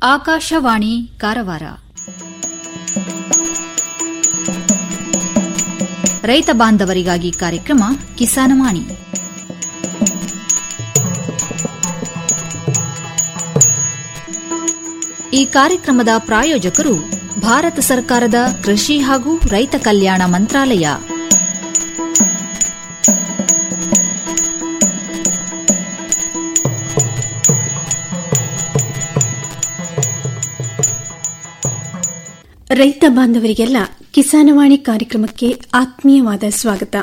ಆಕಾಶವಾಣಿ ಕಾರವಾರ ರೈತ ಬಾಂಧವರಿಗಾಗಿ ಕಾರ್ಯಕ್ರಮ ಕಿಸಾನವಾಣಿ ಈ ಕಾರ್ಯಕ್ರಮದ ಪ್ರಾಯೋಜಕರು ಭಾರತ ಸರ್ಕಾರದ ಕೃಷಿ ಹಾಗೂ ರೈತ ಕಲ್ಯಾಣ ಮಂತ್ರಾಲಯ ರೈತ ಬಾಂಧವರಿಗೆಲ್ಲ ಕಿಸಾನವಾಣಿ ಕಾರ್ಯಕ್ರಮಕ್ಕೆ ಆತ್ಮೀಯವಾದ ಸ್ವಾಗತ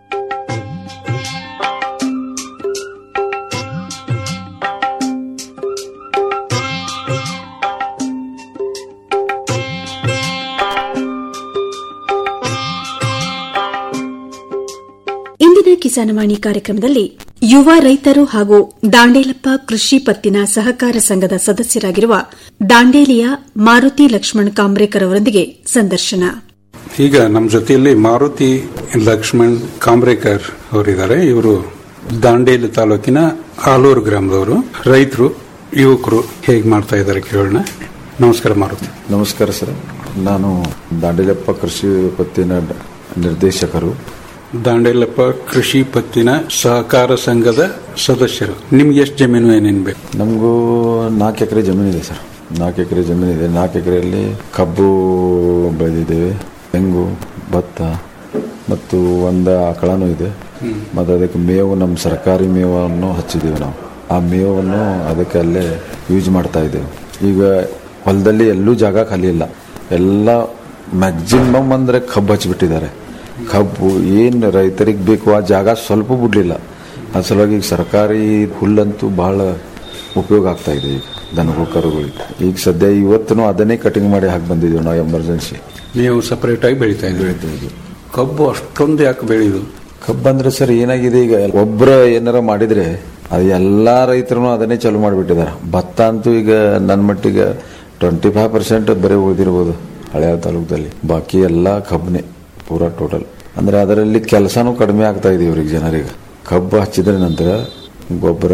ಇಂದಿನ ಕಿಸಾನವಾಣಿ ಕಾರ್ಯಕ್ರಮದಲ್ಲಿ ಯುವ ರೈತರು ಹಾಗೂ ದಾಂಡೇಲಪ್ಪ ಕೃಷಿ ಪತ್ತಿನ ಸಹಕಾರ ಸಂಘದ ಸದಸ್ಯರಾಗಿರುವ ದಾಂಡೇಲಿಯ ಮಾರುತಿ ಲಕ್ಷ್ಮಣ್ ಕಾಂಬ್ರೇಕರ್ ಅವರೊಂದಿಗೆ ಸಂದರ್ಶನ ಈಗ ನಮ್ಮ ಜೊತೆಯಲ್ಲಿ ಮಾರುತಿ ಲಕ್ಷ್ಮಣ್ ಕಾಂಬ್ರೇಕರ್ ಅವರಿದ್ದಾರೆ ಇವರು ದಾಂಡೇಲಿ ತಾಲೂಕಿನ ಆಲೂರು ಗ್ರಾಮದವರು ರೈತರು ಯುವಕರು ಹೇಗೆ ಮಾಡ್ತಾ ಇದ್ದಾರೆ ಕೇಳೋಣ ನಮಸ್ಕಾರ ಮಾರುತಿ ನಮಸ್ಕಾರ ಸರ್ ನಾನು ದಾಂಡೇಲಪ್ಪ ಕೃಷಿ ಪತ್ತಿನ ನಿರ್ದೇಶಕರು ದಾಂಡೇಲಪ್ಪ ಕೃಷಿ ಪತ್ತಿನ ಸಹಕಾರ ಸಂಘದ ಸದಸ್ಯರು ನಿಮ್ಗೆ ಎಷ್ಟು ಜಮೀನು ಏನೇನು ಬೇಕು ನಮಗೂ ನಾಲ್ಕು ಎಕರೆ ಜಮೀನಿದೆ ಸರ್ ನಾಲ್ಕು ಎಕರೆ ಜಮೀನಿದೆ ನಾಲ್ಕು ಎಕರೆಯಲ್ಲಿ ಕಬ್ಬು ಬೆಳೆದಿದ್ದೇವೆ ತೆಂಗು ಭತ್ತ ಮತ್ತು ಒಂದು ಆಕಳನೂ ಇದೆ ಮತ್ತು ಅದಕ್ಕೆ ಮೇವು ನಮ್ಮ ಸರ್ಕಾರಿ ಮೇವನ್ನು ಹಚ್ಚಿದ್ದೀವಿ ನಾವು ಆ ಮೇವನ್ನು ಅದಕ್ಕೆ ಅಲ್ಲೇ ಯೂಸ್ ಮಾಡ್ತಾ ಇದ್ದೇವೆ ಈಗ ಹೊಲದಲ್ಲಿ ಎಲ್ಲೂ ಜಾಗ ಖಾಲಿ ಇಲ್ಲ ಎಲ್ಲ ಮ್ಯಾಕ್ಸಿಮಮ್ ಅಂದರೆ ಕಬ್ಬು ಹಚ್ಚಿಬಿಟ್ಟಿದ್ದಾರೆ ಕಬ್ಬು ಏನು ರೈತರಿಗೆ ಬೇಕು ಆ ಜಾಗ ಸ್ವಲ್ಪ ಬಿಡಲಿಲ್ಲ ಆ ಸಲುವಾಗಿ ಈಗ ಸರ್ಕಾರಿ ಹುಲ್ಲಂತೂ ಬಹಳ ಉಪಯೋಗ ಆಗ್ತಾ ಇದೆ ಈಗ ದನಗಳು ಕರುಗಳಿಗೆ ಈಗ ಸದ್ಯ ಇವತ್ತು ಅದನ್ನೇ ಕಟಿಂಗ್ ಮಾಡಿ ಹಾಕಿ ಬಂದಿದ್ದೀವಿ ನಾವು ಎಮರ್ಜೆನ್ಸಿ ನೀವು ಸಪರೇಟ್ ಆಗಿ ಬೆಳೀತಾ ಇದ್ದೀವಿ ಕಬ್ಬು ಅಷ್ಟೊಂದು ಯಾಕೆ ಬೆಳೆಯುದು ಕಬ್ಬು ಅಂದ್ರೆ ಸರ್ ಏನಾಗಿದೆ ಈಗ ಒಬ್ಬರ ಏನಾರ ಮಾಡಿದ್ರೆ ಅದು ಎಲ್ಲಾ ರೈತರು ಅದನ್ನೇ ಚಾಲೂ ಮಾಡಿಬಿಟ್ಟಿದ್ದಾರೆ ಭತ್ತ ಅಂತೂ ಈಗ ನನ್ನ ಮಟ್ಟಿಗೆ ಟ್ವೆಂಟಿ ಫೈವ್ ಪರ್ಸೆಂಟ್ ಬರೀ ಓದಿರ್ಬೋದು ಹಳೆಯ ತಾಲೂಕದಲ್ಲಿ ಬಾಕಿ ಎಲ್ಲ ಕಬ್ಬನೇ ಪೂರಾ ಟೋಟಲ್ ಅಂದ್ರೆ ಅದರಲ್ಲಿ ಕೆಲಸನೂ ಕಡಿಮೆ ಆಗ್ತಾ ಇದೆ ಇವ್ರಿಗೆ ಜನರಿಗೆ ಕಬ್ಬು ಹಚ್ಚಿದ ನಂತರ ಗೊಬ್ಬರ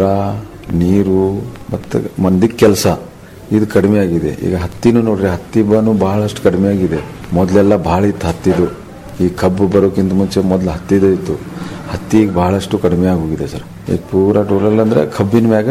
ನೀರು ಮತ್ತು ಮಂದಿ ಕೆಲಸ ಇದು ಕಡಿಮೆ ಆಗಿದೆ ಈಗ ಹತ್ತಿನೂ ನೋಡ್ರಿ ಹತ್ತಿ ಬಾನು ಬಹಳಷ್ಟು ಕಡಿಮೆ ಆಗಿದೆ ಮೊದಲೆಲ್ಲ ಭಾಳ ಇತ್ತು ಹತ್ತಿದು ಈ ಕಬ್ಬು ಬರೋಕ್ಕಿಂತ ಮುಂಚೆ ಮೊದಲು ಹತ್ತಿದೇ ಇತ್ತು ಹತ್ತಿ ಈಗ ಬಹಳಷ್ಟು ಕಡಿಮೆ ಆಗೋಗಿದೆ ಸರ್ ಈಗ ಪೂರಾ ಟೋಟಲ್ ಅಂದ್ರೆ ಕಬ್ಬಿನ ಮ್ಯಾಗ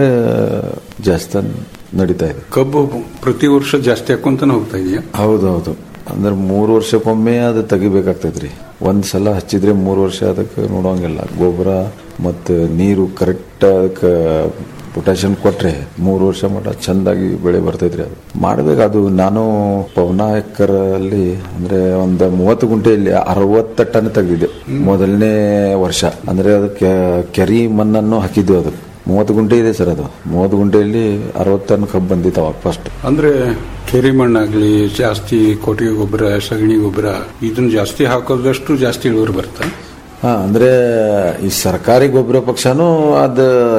ಜಾಸ್ತಿ ನಡೀತಾ ಇದೆ ಕಬ್ಬು ಪ್ರತಿ ವರ್ಷ ಜಾಸ್ತಿ ಹಾಕೊಂತಾನೆ ಹೋಗ್ತಾ ಇದೆಯಾ ಹೌದೌದು ಅಂದ್ರೆ ಮೂರು ವರ್ಷಕ್ಕೊಮ್ಮೆ ಅದು ತೆಗಿಬೇಕಾಗ್ತೈತ್ರಿ ಒಂದ್ ಸಲ ಹಚ್ಚಿದ್ರೆ ಮೂರು ವರ್ಷ ಅದಕ್ಕೆ ನೋಡೋಂಗಿಲ್ಲ ಗೊಬ್ಬರ ಮತ್ತು ನೀರು ಕರೆಕ್ಟ್ ಅದಕ್ಕೆ ಪೊಟ್ಯಾಷಿಯಂ ಕೊಟ್ರೆ ಮೂರು ವರ್ಷ ಮಟ್ಟ ಚಂದಾಗಿ ಬೆಳೆ ಬರ್ತೈತ್ರಿ ಅದು ಮಾಡ್ಬೇಕು ಅದು ನಾನು ಪವನ ಎಕರಲ್ಲಿ ಅಂದ್ರೆ ಒಂದು ಮೂವತ್ತು ಗುಂಟೆಯಲ್ಲಿ ಅರವತ್ತು ಟನ್ ತೆಗೆದಿದ್ದೆ ಮೊದಲನೇ ವರ್ಷ ಅಂದ್ರೆ ಅದಕ್ಕೆ ಕೆರಿ ಮಣ್ಣನ್ನು ಹಾಕಿದ್ವಿ ಅದಕ್ಕೆ ಮೂವತ್ತು ಗುಂಟೆ ಇದೆ ಸರ್ ಅದು ಮೂವತ್ತು ಗುಂಟೆಯಲ್ಲಿ ಅರವತ್ತು ಟನ್ ಕಬ್ಬು ಬಂದಿತ್ತು ಅವಾಗ ಫಸ್ಟ್ ಅಂದ್ರೆ ಕೆರೆ ಮಣ್ಣಾಗ್ಲಿ ಜಾಸ್ತಿ ಕೊಟ್ಟಿಗೆ ಗೊಬ್ಬರ ಸಗಣಿ ಗೊಬ್ಬರ ಇದನ್ನ ಜಾಸ್ತಿ ಹಾಕೋದಷ್ಟು ಜಾಸ್ತಿ ಇಳುವರಿ ಬರ್ತಾ ಹಾ ಅಂದ್ರೆ ಈ ಸರ್ಕಾರಿ ಗೊಬ್ಬರ ಪಕ್ಷನೂ ಅದ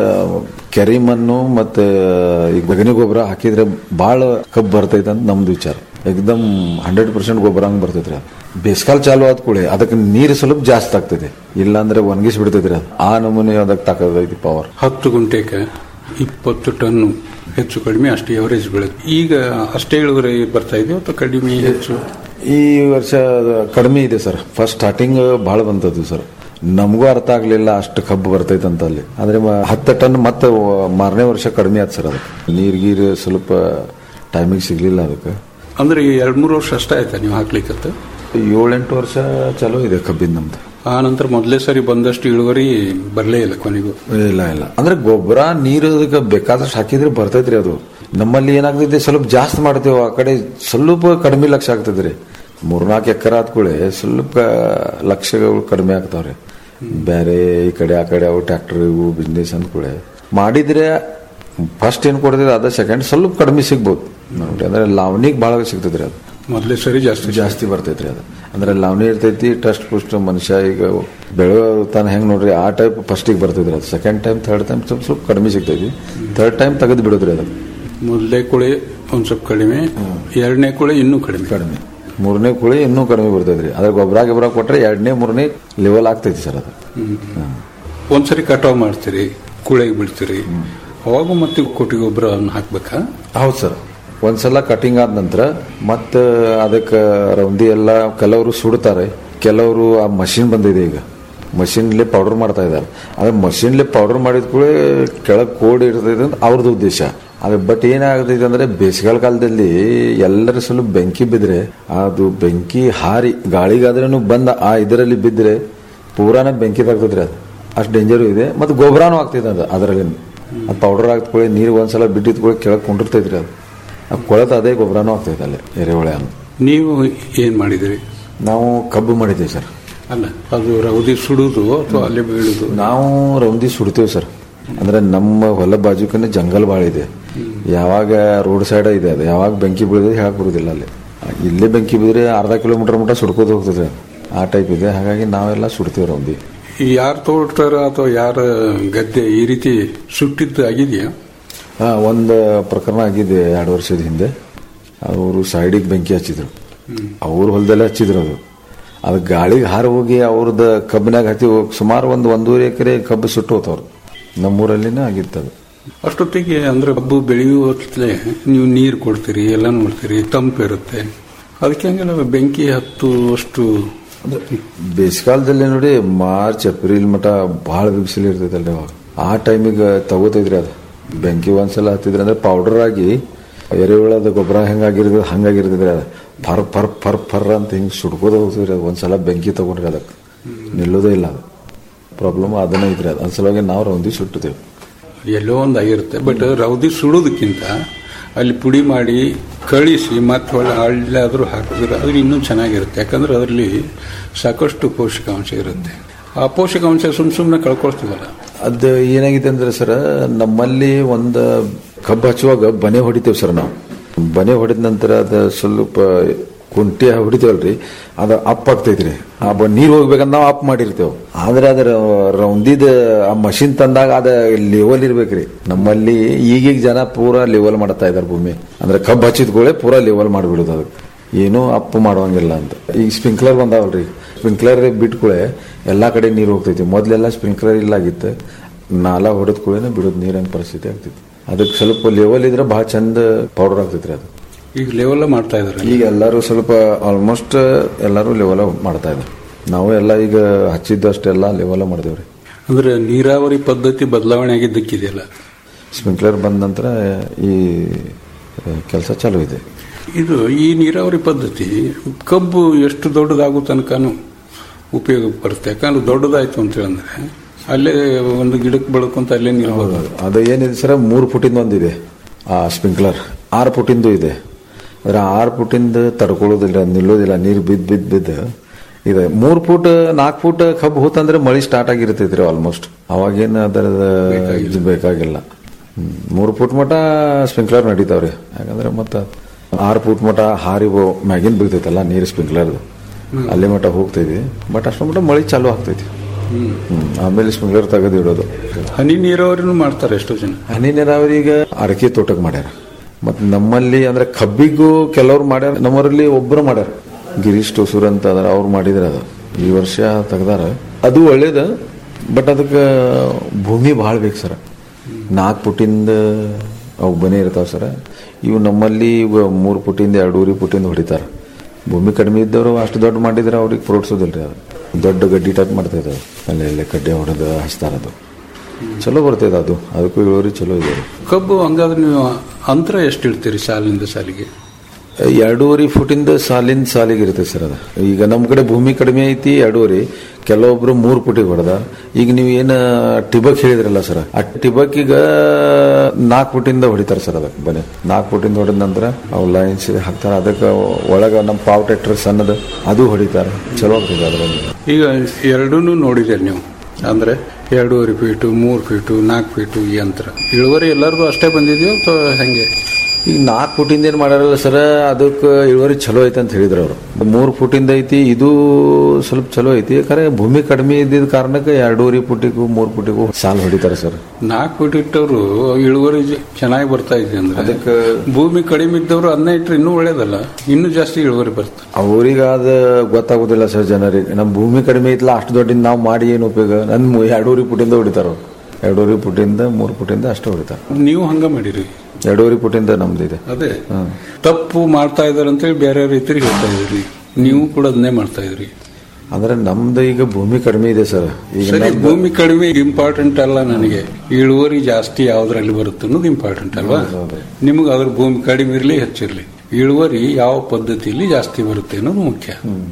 ಕೆರಿ ಮಣ್ಣು ಮತ್ತೆ ಈ ಗಗನಿ ಗೊಬ್ಬರ ಹಾಕಿದ್ರೆ ಬಾಳ ಕಬ್ಬು ಬರ್ತೈತೆ ಅಂತ ನಮ್ದು ವಿಚಾರ ಏಕದಮ್ ಹಂಡ್ರೆಡ್ ಪರ್ಸೆಂಟ್ ಗೊಬ್ಬರ ಹಂಗ್ ಬರ್ತೈತ್ರಿ ಅದು ಬೇಸಿಕಾಲ ಚಾಲು ಆದ ಕೂಡಲೇ ಅದಕ್ಕೆ ನೀರು ಸ್ವಲ್ಪ ಜಾಸ್ತಿ ಆಗ್ತೈತೆ ಇಲ್ಲಾಂದ್ರೆ ಒಣಗಿಸಿ ಬಿಡ್ತೈತ್ರಿ ಅದು ಆ ನಮೂನೆ ಅದಕ್ಕೆ ತಾಕದೈತಿ ಪವರ್ ಹತ್ತು ಗುಂಟೆಗೆ ಇಪ್ಪತ್ತು ಟನ್ ಹೆಚ್ಚು ಕಡಿಮೆ ಅಷ್ಟೇ ಎವರೇಜ್ ಬೆಳೆದು ಈಗ ಅಷ್ಟೇ ಇಳುವರಿ ಬರ್ತಾ ಇದೆಯೋ ಅಥವಾ ಕಡಿಮೆ ಹೆಚ್ಚು ಈ ವರ್ಷ ಕಡಿಮೆ ಇದೆ ಸರ್ ಫಸ್ಟ್ ಸ್ಟಾರ್ಟಿಂಗ್ ಬಹಳ ಬಂತದ್ದು ಸರ್ ನಮಗೂ ಅರ್ಥ ಆಗ್ಲಿಲ್ಲ ಅಷ್ಟು ಕಬ್ಬು ಬರ್ತೈತೆ ಅಂತ ಅಲ್ಲಿ ಅಂದ್ರೆ ಮ- ಹತ್ತು ಟನ್ ಮತ್ತೆ ಮಾರನೇ ವರ್ಷ ಕಡಿಮೆ ಆಯ್ತು ಸರ್ ಅದಕ್ಕೆ ನೀರ್ ಗೀರ್ ಸ್ವಲ್ಪ ಟೈಮಿಗೆ ಸಿಗ್ಲಿಲ್ಲ ಅದಕ್ಕೆ ಅಂದ್ರೆ ಈ ಎರಡ್ ಮೂರು ವರ್ಷ ಅಷ್ಟೇ ಆಯ್ತಾ ನೀವು ಹಾಕ್ಲಿಕ್ಕೆ ಏಳೆಂಟು ವರ್ಷ ಚಲೋ ಇದೆ ಕಬ್ಬಿನ ನಮ್ದು ಆ ನಂತರ ಮೊದಲೇ ಸರಿ ಬಂದಷ್ಟು ಇಳುವರಿ ಬರಲೇ ಇಲ್ಲ ಕೊನೆಗೂ ಇಲ್ಲ ಇಲ್ಲ ಅಂದ್ರೆ ಗೊಬ್ಬರ ನೀರು ಅದಕ್ಕೆ ಬೇಕಾದಷ್ಟು ಹಾಕಿದ್ರೆ ಬರ್ತೈತ್ರಿ ಅದು ನಮ್ಮಲ್ಲಿ ಏನಾಗ್ತೈತಿ ಸ್ವಲ್ಪ ಜಾಸ್ತಿ ಮಾಡ್ತೇವೆ ಆ ಕಡೆ ಸ್ವಲ್ಪ ಕಡಿಮೆ ಲಕ್ಷ ಆಗ್ತದ್ರಿ ಮೂರ್ನಾಲ್ಕು ಎಕರೆ ಆದ್ಕೂಳೆ ಸ್ವಲ್ಪ ಲಕ್ಷಗಳು ಕಡಿಮೆ ಆಗ್ತಾವ್ರಿ ಬೇರೆ ಈ ಕಡೆ ಆ ಕಡೆ ಅವು ಟ್ರ್ಯಾಕ್ಟರ್ ಇವು ಬಿಸ್ನೆಸ್ ಅಂದ್ಕೂಳೆ ಮಾಡಿದ್ರೆ ಫಸ್ಟ್ ಏನ್ ಕೊಡ್ತೈತೆ ಅದ ಸೆಕೆಂಡ್ ಸ್ವಲ್ಪ ಕಡಿಮೆ ಸಿಗ್ಬೋದು ನೋಡಿ ಅಂದ್ರೆ ಲಾವಣಿಗೆ ಭಾಳ ಸಿಗ್ತದ್ರಿ ಅದು ಮೊದಲೇ ಸರಿ ಜಾಸ್ತಿ ಜಾಸ್ತಿ ಬರ್ತೈತ್ರಿ ಅದು ಅಂದ್ರೆ ಲಾವಣಿ ಇರ್ತೈತಿ ಟಸ್ಟ್ ಪುಸ್ಟ್ ಮನುಷ್ಯ ಈಗ ಬೆಳೆಯೋ ತಾನ ಹೆಂಗ್ ನೋಡ್ರಿ ಆ ಟೈಪ್ ಫಸ್ಟಿಗೆ ಬರ್ತೈತ್ರಿ ಅದು ಸೆಕೆಂಡ್ ಟೈಮ್ ಥರ್ಡ್ ಟೈಮ್ ಸ್ವಲ್ಪ ಸ್ವಲ್ಪ ಕಡಿಮೆ ಸಿಗ್ತೈತಿ ಥರ್ಡ್ ಟೈಮ್ ತೆಗೆದು ಬಿಡೋದ್ರಿ ಅದು ಮೊದಲೇ ಕುಳಿ ಒಂದ್ ಸ್ವಲ್ಪ ಕಡಿಮೆ ಎರಡನೇ ಕುಳಿ ಇನ್ನೂ ಕಡಿಮೆ ಕಡಿಮೆ ಮೂರನೇ ಕುಳಿ ಇನ್ನೂ ಕಡಿಮೆ ಬರ್ತೈತ್ರಿ ಅದ್ರ ಗೊಬ್ಬರ ಗೊಬ್ಬರ ಕೊಟ್ರೆ ಎರಡನೇ ಮೂರನೇ ಲೆವೆಲ್ ಆಗ್ತೈತಿ ಸರ್ ಅದು ಒಂದ್ಸರಿ ಕಟಾವ್ ಮಾಡ್ತೀರಿ ಕುಳೆಗೆ ಬಿಡ್ತೀರಿ ಅವಾಗ ಮತ್ತೆ ಕೊಟ್ಟಿಗೆ ಗೊಬ್ಬರ ಹಾಕ್ಬೇಕಾ ಹೌದು ಸರ್ ಒಂದ್ಸಲ ಕಟಿಂಗ್ ಆದ ನಂತರ ಮತ್ತೆ ಅದಕ್ಕೆ ರೌಂದಿ ಎಲ್ಲ ಕೆಲವರು ಸುಡ್ತಾರೆ ಕೆಲವರು ಆ ಮಷಿನ್ ಬಂದಿದೆ ಈಗ ಮಷಿನ್ಲಿ ಪೌಡರ್ ಮಾಡ್ತಾ ಇದ್ದಾರೆ ಅದ್ರ ಮಷಿನ್ಲಿ ಪೌಡರ್ ಮಾಡಿದ ಕೂಡ ಕೆಳಗೆ ಕೋಡ್ ಇರ್ತದೆ ಅಂತ ಅವ್ರದ್ದು ಉದ್ದೇಶ ಅದು ಬಟ್ ಏನಾಗ್ತೈತೆ ಅಂದ್ರೆ ಬೇಸಿಗೆಗಳ ಕಾಲದಲ್ಲಿ ಎಲ್ಲರ ಸ್ವಲ್ಪ ಬೆಂಕಿ ಬಿದ್ರೆ ಅದು ಬೆಂಕಿ ಹಾರಿ ಗಾಳಿಗಾದ್ರೂ ಬಂದ ಆ ಇದರಲ್ಲಿ ಬಿದ್ದರೆ ಪೂರಾನ ಬೆಂಕಿ ತಾಗ್ತದ್ರಿ ಅದು ಅಷ್ಟು ಡೇಂಜರು ಇದೆ ಮತ್ತು ಗೊಬ್ಬರನೂ ಆಗ್ತೈತೆ ಅದು ಅದರಲ್ಲಿ ಅದು ಪೌಡರ್ ಹಾಕ್ಕೊಳ್ಳಿ ನೀರು ಒಂದ್ಸಲ ಬಿಟ್ಟಿದ್ಕೊಳ್ಳಿ ಕೆಳಗೆ ಕುಂಡಿರ್ತೈತ್ರಿ ಅದು ಆ ಕೊಳೆತ ಅದೇ ಗೊಬ್ಬರನೂ ಆಗ್ತೈತೆ ಅಲ್ಲಿ ಎರೆಹುಳ ಅನ್ನು ನೀವು ಏನ್ ಮಾಡಿದಿರಿ ನಾವು ಕಬ್ಬು ಮಾಡಿದ್ದೀವಿ ಸರ್ ಅಲ್ಲ ಅದು ರೌದಿ ಸುಡುದು ಅಥವಾ ಅಲ್ಲೇ ಬೀಳುದು ನಾವು ರೌಂದಿ ಸುಡ್ತೀವಿ ಸರ್ ಅಂದ್ರೆ ನಮ್ಮ ಹೊಲ ಬಾಜುಕನೇ ಜಂಗಲ್ ಭಾಳ ಇದೆ ಯಾವಾಗ ರೋಡ್ ಸೈಡ್ ಇದೆ ಅದು ಯಾವಾಗ ಬೆಂಕಿ ಬೀಳಿದ್ರೆ ಹೇಳಕ್ ಬರುದಿಲ್ಲ ಅಲ್ಲಿ ಇಲ್ಲೇ ಬೆಂಕಿ ಬಿದ್ರೆ ಅರ್ಧ ಕಿಲೋಮೀಟರ್ ಮಟ್ಟ ಸುಡ್ಕೋದು ಹೋಗ್ತದೆ ಅದು. ಆ ಟೈಪ್ ಇದೆ ಹಾಗಾಗಿ ನಾವೆಲ್ಲ ಸುಡ್ತೀವಿ ರೌಂದಿ ಯಾರ ತೋಟರ ಅಥವಾ ಯಾರ ಗದ್ದೆ ಈ ರೀತಿ ಸುಟ್ಟಿದ್ದು ಆಗಿದೆಯಾ ಹಾ ಒಂದು ಪ್ರಕರಣ ಆಗಿದೆ ಎರಡು ವರ್ಷದ ಹಿಂದೆ ಅವರು ಸೈಡಿಗೆ ಬೆಂಕಿ ಹಚ್ಚಿದ್ರು ಅವ್ರ ಹೊಲದಲ್ಲೇ ಹಚ್ಚಿದ್ರು ಅದು ಅದು ಗಾಳಿಗೆ ಹಾರಿ ಹೋಗಿ ಅವ್ರದ್ದು ಕಬ್ಬಿನಾಗ ಹತ್ತಿ ಹೋಗಿ ಸುಮಾರು ಒಂದು ಒಂದೂವರೆ ಎಕರೆ ಕಬ್ಬು ಸುಟ್ಟು ಹೋತವ್ರು ನಮ್ಮೂರಲ್ಲಿನೇ ಆಗಿತ್ತು ಅದು ಅಷ್ಟೊತ್ತಿಗೆ ಅಂದ್ರೆ ಕಬ್ಬು ಬೆಳೆಯುವತ್ತಲೇ ನೀವು ನೀರು ಕೊಡ್ತೀರಿ ಎಲ್ಲ ನೋಡ್ತೀರಿ ತಂಪು ಇರುತ್ತೆ ಅದಕ್ಕೆ ಹಂಗೆಲ್ಲ ಬೆಂಕಿ ಹತ್ತುವಷ್ಟು ಬೇಸಿಕಾಲದಲ್ಲಿ ನೋಡಿ ಮಾರ್ಚ್ ಏಪ್ರಿಲ್ ಮಟ ಭಾಳ ಬಿಸಿಲು ಇರ್ತೈತಲ್ರಿ ಅವಾಗ ಆ ಟೈಮಿಗೆ ತಗೋತೈತ್ರಿ ಅದು ಬೆಂಕಿ ಒಂದ್ಸಲ ಹತ್ತಿದ್ರೆ ಅಂದ್ರೆ ಪೌಡರ್ ಆಗಿ ಎರೆಹುಳದ ಗೊಬ್ಬರ ಹೆಂಗಾಗಿರ್ತದೆ ಹಂಗಾಗಿರ್ತದ್ರಿ ಅದು ಫರ್ ಫರ್ ಫರ್ ಫರ್ ಅಂತ ಹಿಂಗೆ ಸುಡ್ಕೋದ ಹೋಗ್ತದ್ರಿ ಅದು ಒಂದ್ಸಲ ಬೆಂಕಿ ತಗೊಂಡ್ರಿ ಅದಕ್ಕೆ ನಿಲ್ಲೋದೇ ಇಲ್ಲ ಅದು ಪ್ರಾಬ್ಲಮ್ ಅದನ್ನೇ ಐತ್ರಿ ಅದು ಅನ್ಸಲವಾಗಿ ನಾವು ರೌಂದಿ ಸುಟ್ಟುತ್ತೇವೆ ಎಲ್ಲೋ ಒಂದು ಆಗಿರುತ್ತೆ ಬಟ್ ರೌದಿ ಸುಡೋದಕ್ಕಿಂತ ಅಲ್ಲಿ ಪುಡಿ ಮಾಡಿ ಕಳಿಸಿ ಮತ್ತೆ ಹೊಳ್ಳಿ ಅಲ್ಲಾದ್ರೂ ಹಾಕಿದ್ರೆ ಅದು ಇನ್ನೂ ಚೆನ್ನಾಗಿರುತ್ತೆ ಯಾಕಂದ್ರೆ ಅದರಲ್ಲಿ ಸಾಕಷ್ಟು ಪೋಷಕಾಂಶ ಇರುತ್ತೆ ಆ ಪೋಷಕಾಂಶ ಸುಮ್ ಸುಮ್ಮನೆ ಕಳ್ಕೊಳ್ತೀವಲ್ಲ ಅದು ಏನಾಗಿದೆ ಅಂದ್ರೆ ಸರ್ ನಮ್ಮಲ್ಲಿ ಒಂದು ಕಬ್ಬು ಹಚ್ಚುವಾಗ ಬನೆ ಹೊಡಿತೇವೆ ಸರ್ ನಾವು ಬನೆ ಹೊಡೆದ ನಂತರ ಅದು ಸ್ವಲ್ಪ ಕುಂಟಿ ಹೊಡಿತೇವಲ್ರಿ ಅದು ಅಪ್ ಆಗ್ತೈತ್ರಿ ಆ ಬ ನೀರು ಹೋಗ್ಬೇಕಂತ ನಾವು ಅಪ್ ಮಾಡಿರ್ತೇವೆ ಆದ್ರೆ ಅದರ ರೌಂದಿದ ಆ ಮಷಿನ್ ತಂದಾಗ ಅದ ಲೆವೆಲ್ ಇರ್ಬೇಕ್ರಿ ನಮ್ಮಲ್ಲಿ ಈಗೀಗ ಜನ ಪೂರಾ ಲೆವೆಲ್ ಮಾಡ್ತಾ ಇದಾರೆ ಭೂಮಿ ಅಂದ್ರೆ ಕಬ್ಬು ಹಚ್ಚಿದ್ಕೊಳ್ಳೆ ಪೂರಾ ಲೆವೆಲ್ ಮಾಡಿಬಿಡುದು ಅದಕ್ಕೆ ಏನೂ ಅಪ್ ಮಾಡುವಂಗಿಲ್ಲ ಅಂತ ಈಗ ಸ್ಪ್ರಿಂಕ್ಲರ್ ಬಂದಾವಲ್ರಿ ಸ್ಪ್ರಿಂಕ್ಲರ್ ಬಿಟ್ಕೊಳೆ ಎಲ್ಲಾ ಕಡೆ ನೀರು ಹೋಗ್ತೈತಿ ಮೊದ್ಲೆಲ್ಲ ಸ್ಪ್ರಿಂಕ್ಲರ್ ಇಲ್ಲ ಆಗಿತ್ತು ನಾಲ ಹೊಡೆದ ಕೂಡಲೇ ಬಿಡೋದು ನೀರಂಗ್ ಪರಿಸ್ಥಿತಿ ಆಗ್ತೈತಿ ಅದಕ್ಕೆ ಸ್ವಲ್ಪ ಲೆವೆಲ್ ಇದ್ರೆ ಬಹಳ ಚಂದ ಪೌಡರ್ ಆಗ್ತೈತ್ರಿ ಅದು ಈಗ ಲೆವೆಲ್ ಮಾಡ್ತಾ ಇದಾರೆ ಈಗ ಎಲ್ಲರೂ ಸ್ವಲ್ಪ ಆಲ್ಮೋಸ್ಟ್ ಎಲ್ಲರೂ ಲೆವೆಲ್ ಮಾಡ್ತಾ ಇದ್ದಾರೆ ನಾವು ಎಲ್ಲ ಈಗ ಹಚ್ಚಿದ್ದಷ್ಟೆಲ್ಲ ಲೆವೆಲ್ ಮಾಡ್ದೇವ್ರಿ ಅಂದ್ರೆ ನೀರಾವರಿ ಪದ್ಧತಿ ಬದಲಾವಣೆ ಆಗಿದ್ದಕ್ಕಿದೆಯಲ್ಲ ಸ್ಪ್ರಿಂಕ್ಲರ್ ಬಂದ ನಂತರ ಈ ಕೆಲಸ ಚಾಲೂ ಇದೆ ಇದು ಈ ನೀರಾವರಿ ಪದ್ಧತಿ ಕಬ್ಬು ಎಷ್ಟು ದೊಡ್ಡದಾಗೋ ತನಕನೂ ಉಪಯೋಗ ಬರುತ್ತೆ ಯಾಕಂದ್ರೆ ದೊಡ್ಡದಾಯ್ತು ಅಂತ ಹೇಳಿದ್ರೆ ಅಲ್ಲೇ ಒಂದು ಗಿಡಕ್ಕೆ ಬೆಳ್ಕೊಂತ ಅಲ್ಲೇ ನಿಲ್ಬೋದು ಅದು ಏನಿದೆ ಸರ್ ಮೂರು ಫುಟಿಂದ ಒಂದಿದೆ ಆ ಸ್ಪ್ರಿಂಕ್ಲರ್ ಆರು ಫುಟಿಂದು ಇದೆ ಅಂದ್ರೆ ಆರು ಫುಟಿಂದ ತಡ್ಕೊಳ್ಳೋದಿಲ್ಲ ನಿಲ್ಲೋದಿಲ್ಲ ನೀರು ಬಿದ್ದು ಬಿದ್ದು ಬಿದ್ದು ಇದೆ ಮೂರು ಫುಟ್ ನಾಲ್ಕು ಫುಟ್ ಕಬ್ಬು ಹೋತಂದ್ರೆ ಮಳಿ ಸ್ಟಾರ್ಟ್ ಆಗಿರ್ತೈತ್ರಿ ಆಲ್ಮೋಸ್ಟ್ ಅವಾಗೇನು ಅದರದ ಇದು ಬೇಕಾಗಿಲ್ಲ ಹ್ಮ್. ಮೂರು ಫುಟ್ ಮಟ ಸ್ಪ್ರಿಂಕ್ಲರ್ ನಡೀತಾವ್ರಿ ಯಾಕಂದ್ರೆ ಮತ್ತೆ ಆರು ಫುಟ್ ಮಟ ಹಾರಿ ಹೋ- ಮ್ಯಾಗಿನ್ ಬೀಳ್ತೈತಲ್ಲ ನೀರು ಸ್ಪ್ರಿಂಕ್ಲರ್ದು ಅಲ್ಲಿ ಮಟ ಹೋಗ್ತೈತಿ ಬಟ್ ಅಷ್ಟು ಮಟ ಮಳಿ ಚಾಲು ಆಗ್ತೈತಿ ಹ್ಮ್. ಆಮೇಲೆ ಸ್ಪ್ರಿಂಕ್ಲರ್ ತೆಗೆದು ಇಡೋದು ಹನಿ ನೀರಾವರಿನೂ ಮಾಡ್ತಾರೆ ಎಷ್ಟೋ ಜನ ಹನಿ ನೀರಾವರಿ ಈಗ ಅಡಕೆ ತೋಟಕ್ಕೆ ಮಾಡ್ಯಾರ ಮತ್ ನಮ್ಮಲ್ಲಿ ಅಂದ್ರೆ ಕಬ್ಬಿಗೂ ಕೆಲವ್ರು ಮಾಡ್ಯಾರ ನಮ್ಮರಲ್ಲಿ ಒಬ್ರು ಮಾಡ್ಯಾರ ಗಿರೀಶ್ ಟೋಸೂರ್ ಅಂತ ಅದಾರ ಅವ್ರು ಮಾಡಿದ್ರ ಅದು ಈ ವರ್ಷ ತೆಗ್ದಾರ ಅದು ಒಳ್ಳೇದ ಬಟ್ ಅದಕ್ಕೆ ಭೂಮಿ ಭಾಳ ಬೇಕು ಸರ್ ನಾಲ್ಕು ಫುಟಿಂದ ಅವು ಬನೇ ಇರ್ತಾವ ಸರ್ ಇವು ನಮ್ಮಲ್ಲಿ ಇವ ಮೂರು ಫುಟಿಂದ ಎರಡೂವರೆ ಫುಟಿಂದ ಹೊಡಿತಾರ ಭೂಮಿ ಕಡಿಮೆ ಇದ್ದವರು ಅಷ್ಟು ದೊಡ್ಡ ಮಾಡಿದ್ರೆ ಅವ್ರಿಗೆ ಪ್ರೋಡ್ಸೋದಿಲ್ರಿ ಅದು ದೊಡ್ಡ ಗಡ್ಡಿ ಟೈಪ್ ಮಾಡ್ತಾ ಇದ್ದಾವೆ ಅಲ್ಲಿ ಅಲ್ಲಿ ಕಡ್ಡೆ ಹೊಡೆದು ಹಚ್ತಾರ ಅದು ಚಲೋ ಬರ್ತೈತೆ ಅದು ಅದಕ್ಕೂ ಇಳುವರಿ ಚಲೋ ಇದೆ ಕಬ್ಬು ಹಂಗಾದ್ರೆ ನೀವು ಅಂತರ ಎಷ್ಟು ಇಡ್ತೀರಿ ಸಾಲಿನಿಂದ ಸಾಲಿಗೆ ಎರಡೂವರೆ ಫುಟಿಂದ ಸಾಲಿನ ಸಾಲಿಗೆ ಇರುತ್ತೆ ಸರ್ ಅದು ಈಗ ನಮ್ಮ ಕಡೆ ಭೂಮಿ ಕಡಿಮೆ ಐತಿ ಎರಡೂವರೆ ಕೆಲವೊಬ್ರು ಮೂರು ಫುಟಿಗೆ ಹೊಡೆದ ಈಗ ನೀವು ಏನ ಟಿಬಕ್ ಹೇಳಿದ್ರಲ್ಲ ಸರ್ ಆ ಟಿಬಕ್ ಈಗ ನಾಲ್ಕು ಫುಟಿಂದ ಹೊಡಿತಾರೆ ಸರ್ ಅದಕ್ಕೆ ಬನ್ನಿ ನಾಲ್ಕು ಫುಟಿಂದ ಹೊಡೆದ ನಂತರ ಅವು ಲೈನ್ಸ್ ಹಾಕ್ತಾರೆ ಅದಕ್ಕೆ ಒಳಗ ನಮ್ಮ ಪಾವ್ ಟ್ರ್ಯಾಕ್ಟರ್ ಸಣ್ಣದು ಅದು ಹೊಡಿತಾರೆ ಚಲೋ ಆಗ್ತದೆ ಅದರಲ್ಲಿ ಈಗ ಎರಡೂ ನೋಡಿದ್ದೀರಿ ನೀವು ಅಂದ್ರೆ ಎರಡೂವರೆ ಫೀಟು ಮೂರು ಫೀಟು ನಾಲ್ಕು ಫೀಟು ಈ ಅಂತರ ಇಳುವರಿ ಎಲ್ಲರಿಗೂ ಅಷ್ಟೇ ಬಂದಿದೆಯೋ ಅಥವಾ ಹೆಂಗೆ ಈಗ ನಾಲ್ಕು ಫುಟಿಂದ ಏನು ಮಾಡ್ಯಾರಲ್ಲ ಸರ್ ಅದಕ್ಕೆ ಇಳುವರಿ ಚಲೋ ಐತೆ ಅಂತ ಹೇಳಿದ್ರು ಅವರು ಮೂರು ಫುಟಿಂದ ಐತಿ ಇದು ಸ್ವಲ್ಪ ಚಲೋ ಐತಿ ಖರೆ ಭೂಮಿ ಕಡಿಮೆ ಇದ್ದಿದ್ದ ಕಾರಣಕ್ಕೆ ಎರಡೂವರೆ ಫುಟಿಗೂ ಮೂರು ಫುಟಿಗೂ ಸಾಲ ಹೊಡಿತಾರೆ ಸರ್ ನಾಲ್ಕು ಫೀಟ್ ಇಟ್ಟವರು ಇಳುವರಿ ಜ- ಚೆನ್ನಾಗಿ ಬರ್ತಾ ಇದೆ ಅಂದ್ರೆ ಅದಕ್ಕೆ ಭೂಮಿ ಕಡಿಮೆ ಇದ್ದವರು ಅದನ್ನ ಇಟ್ಟರೆ ಇನ್ನೂ ಒಳ್ಳೇದಲ್ಲ ಇನ್ನೂ ಜಾಸ್ತಿ ಇಳುವರಿ ಬರ್ತದೆ ಅವ್ರಿಗೆ ಅದು ಗೊತ್ತಾಗೋದಿಲ್ಲ ಸರ್ ಜನರಿಗೆ ನಮ್ಮ ಭೂಮಿ ಕಡಿಮೆ ಐತಲ್ಲ ಅಷ್ಟು ದೊಡ್ಡ ನಾವು ಮಾಡಿ ಏನು ಉಪಯೋಗ ನನ್ನ ಎರಡೂವರೆ ಫುಟಿಂದ ಹೊಡಿತಾರ ಅವ್ರು ಎರಡೂವರೆ ಫುಟಿಂದ ಮೂರು ಫುಟಿಂದ ಅಷ್ಟು ಹೊಡಿತಾರೆ ನೀವು ಹಂಗ ಮಾಡಿರಿ ಎರಡೂವರೆ ಫುಟಿಂದ ನಮ್ದು ಇದೆ ಅದೇ ಹ್ಮ್. ತಪ್ಪು ಮಾಡ್ತಾ ಇದಾರೆ ಅಂತೇಳಿ ಬೇರೆ ರೈತರಿಗೆ ಹೇಳ್ತಾ ಇದ್ರಿ ನೀವು ಕೂಡ ಅದನ್ನೇ ಮಾಡ್ತಾ ಇದ್ರಿ ಅಂದ್ರೆ ನಮ್ದು ಈಗ ಭೂಮಿ ಕಡಿಮೆ ಇದೆ ಸರ್ ಈಗ ಸರಿ ನಮ್ದು- ಭೂಮಿ ಕಡಿಮೆ ಇಂಪಾರ್ಟೆಂಟ್ ಅಲ್ಲ ನನಗೆ ಇಳುವರಿ ಜಾಸ್ತಿ ಯಾವ್ದ್ರಲ್ಲಿ ಬರುತ್ತೆ ಅನ್ನೋದು ಇಂಪಾರ್ಟೆಂಟ್ ಅಲ್ವಾ ಹೌದು. ನಿಮ್ಗೆ ಅದ್ರ ಭೂಮಿ ಕಡಿಮೆ ಇರಲಿ ಹೆಚ್ಚಿರ್ಲಿ ಇಳುವರಿ ಯಾವ ಪದ್ಧತಿಯಲ್ಲಿ ಜಾಸ್ತಿ ಬರುತ್ತೆ ಅನ್ನೋದು ಮುಖ್ಯ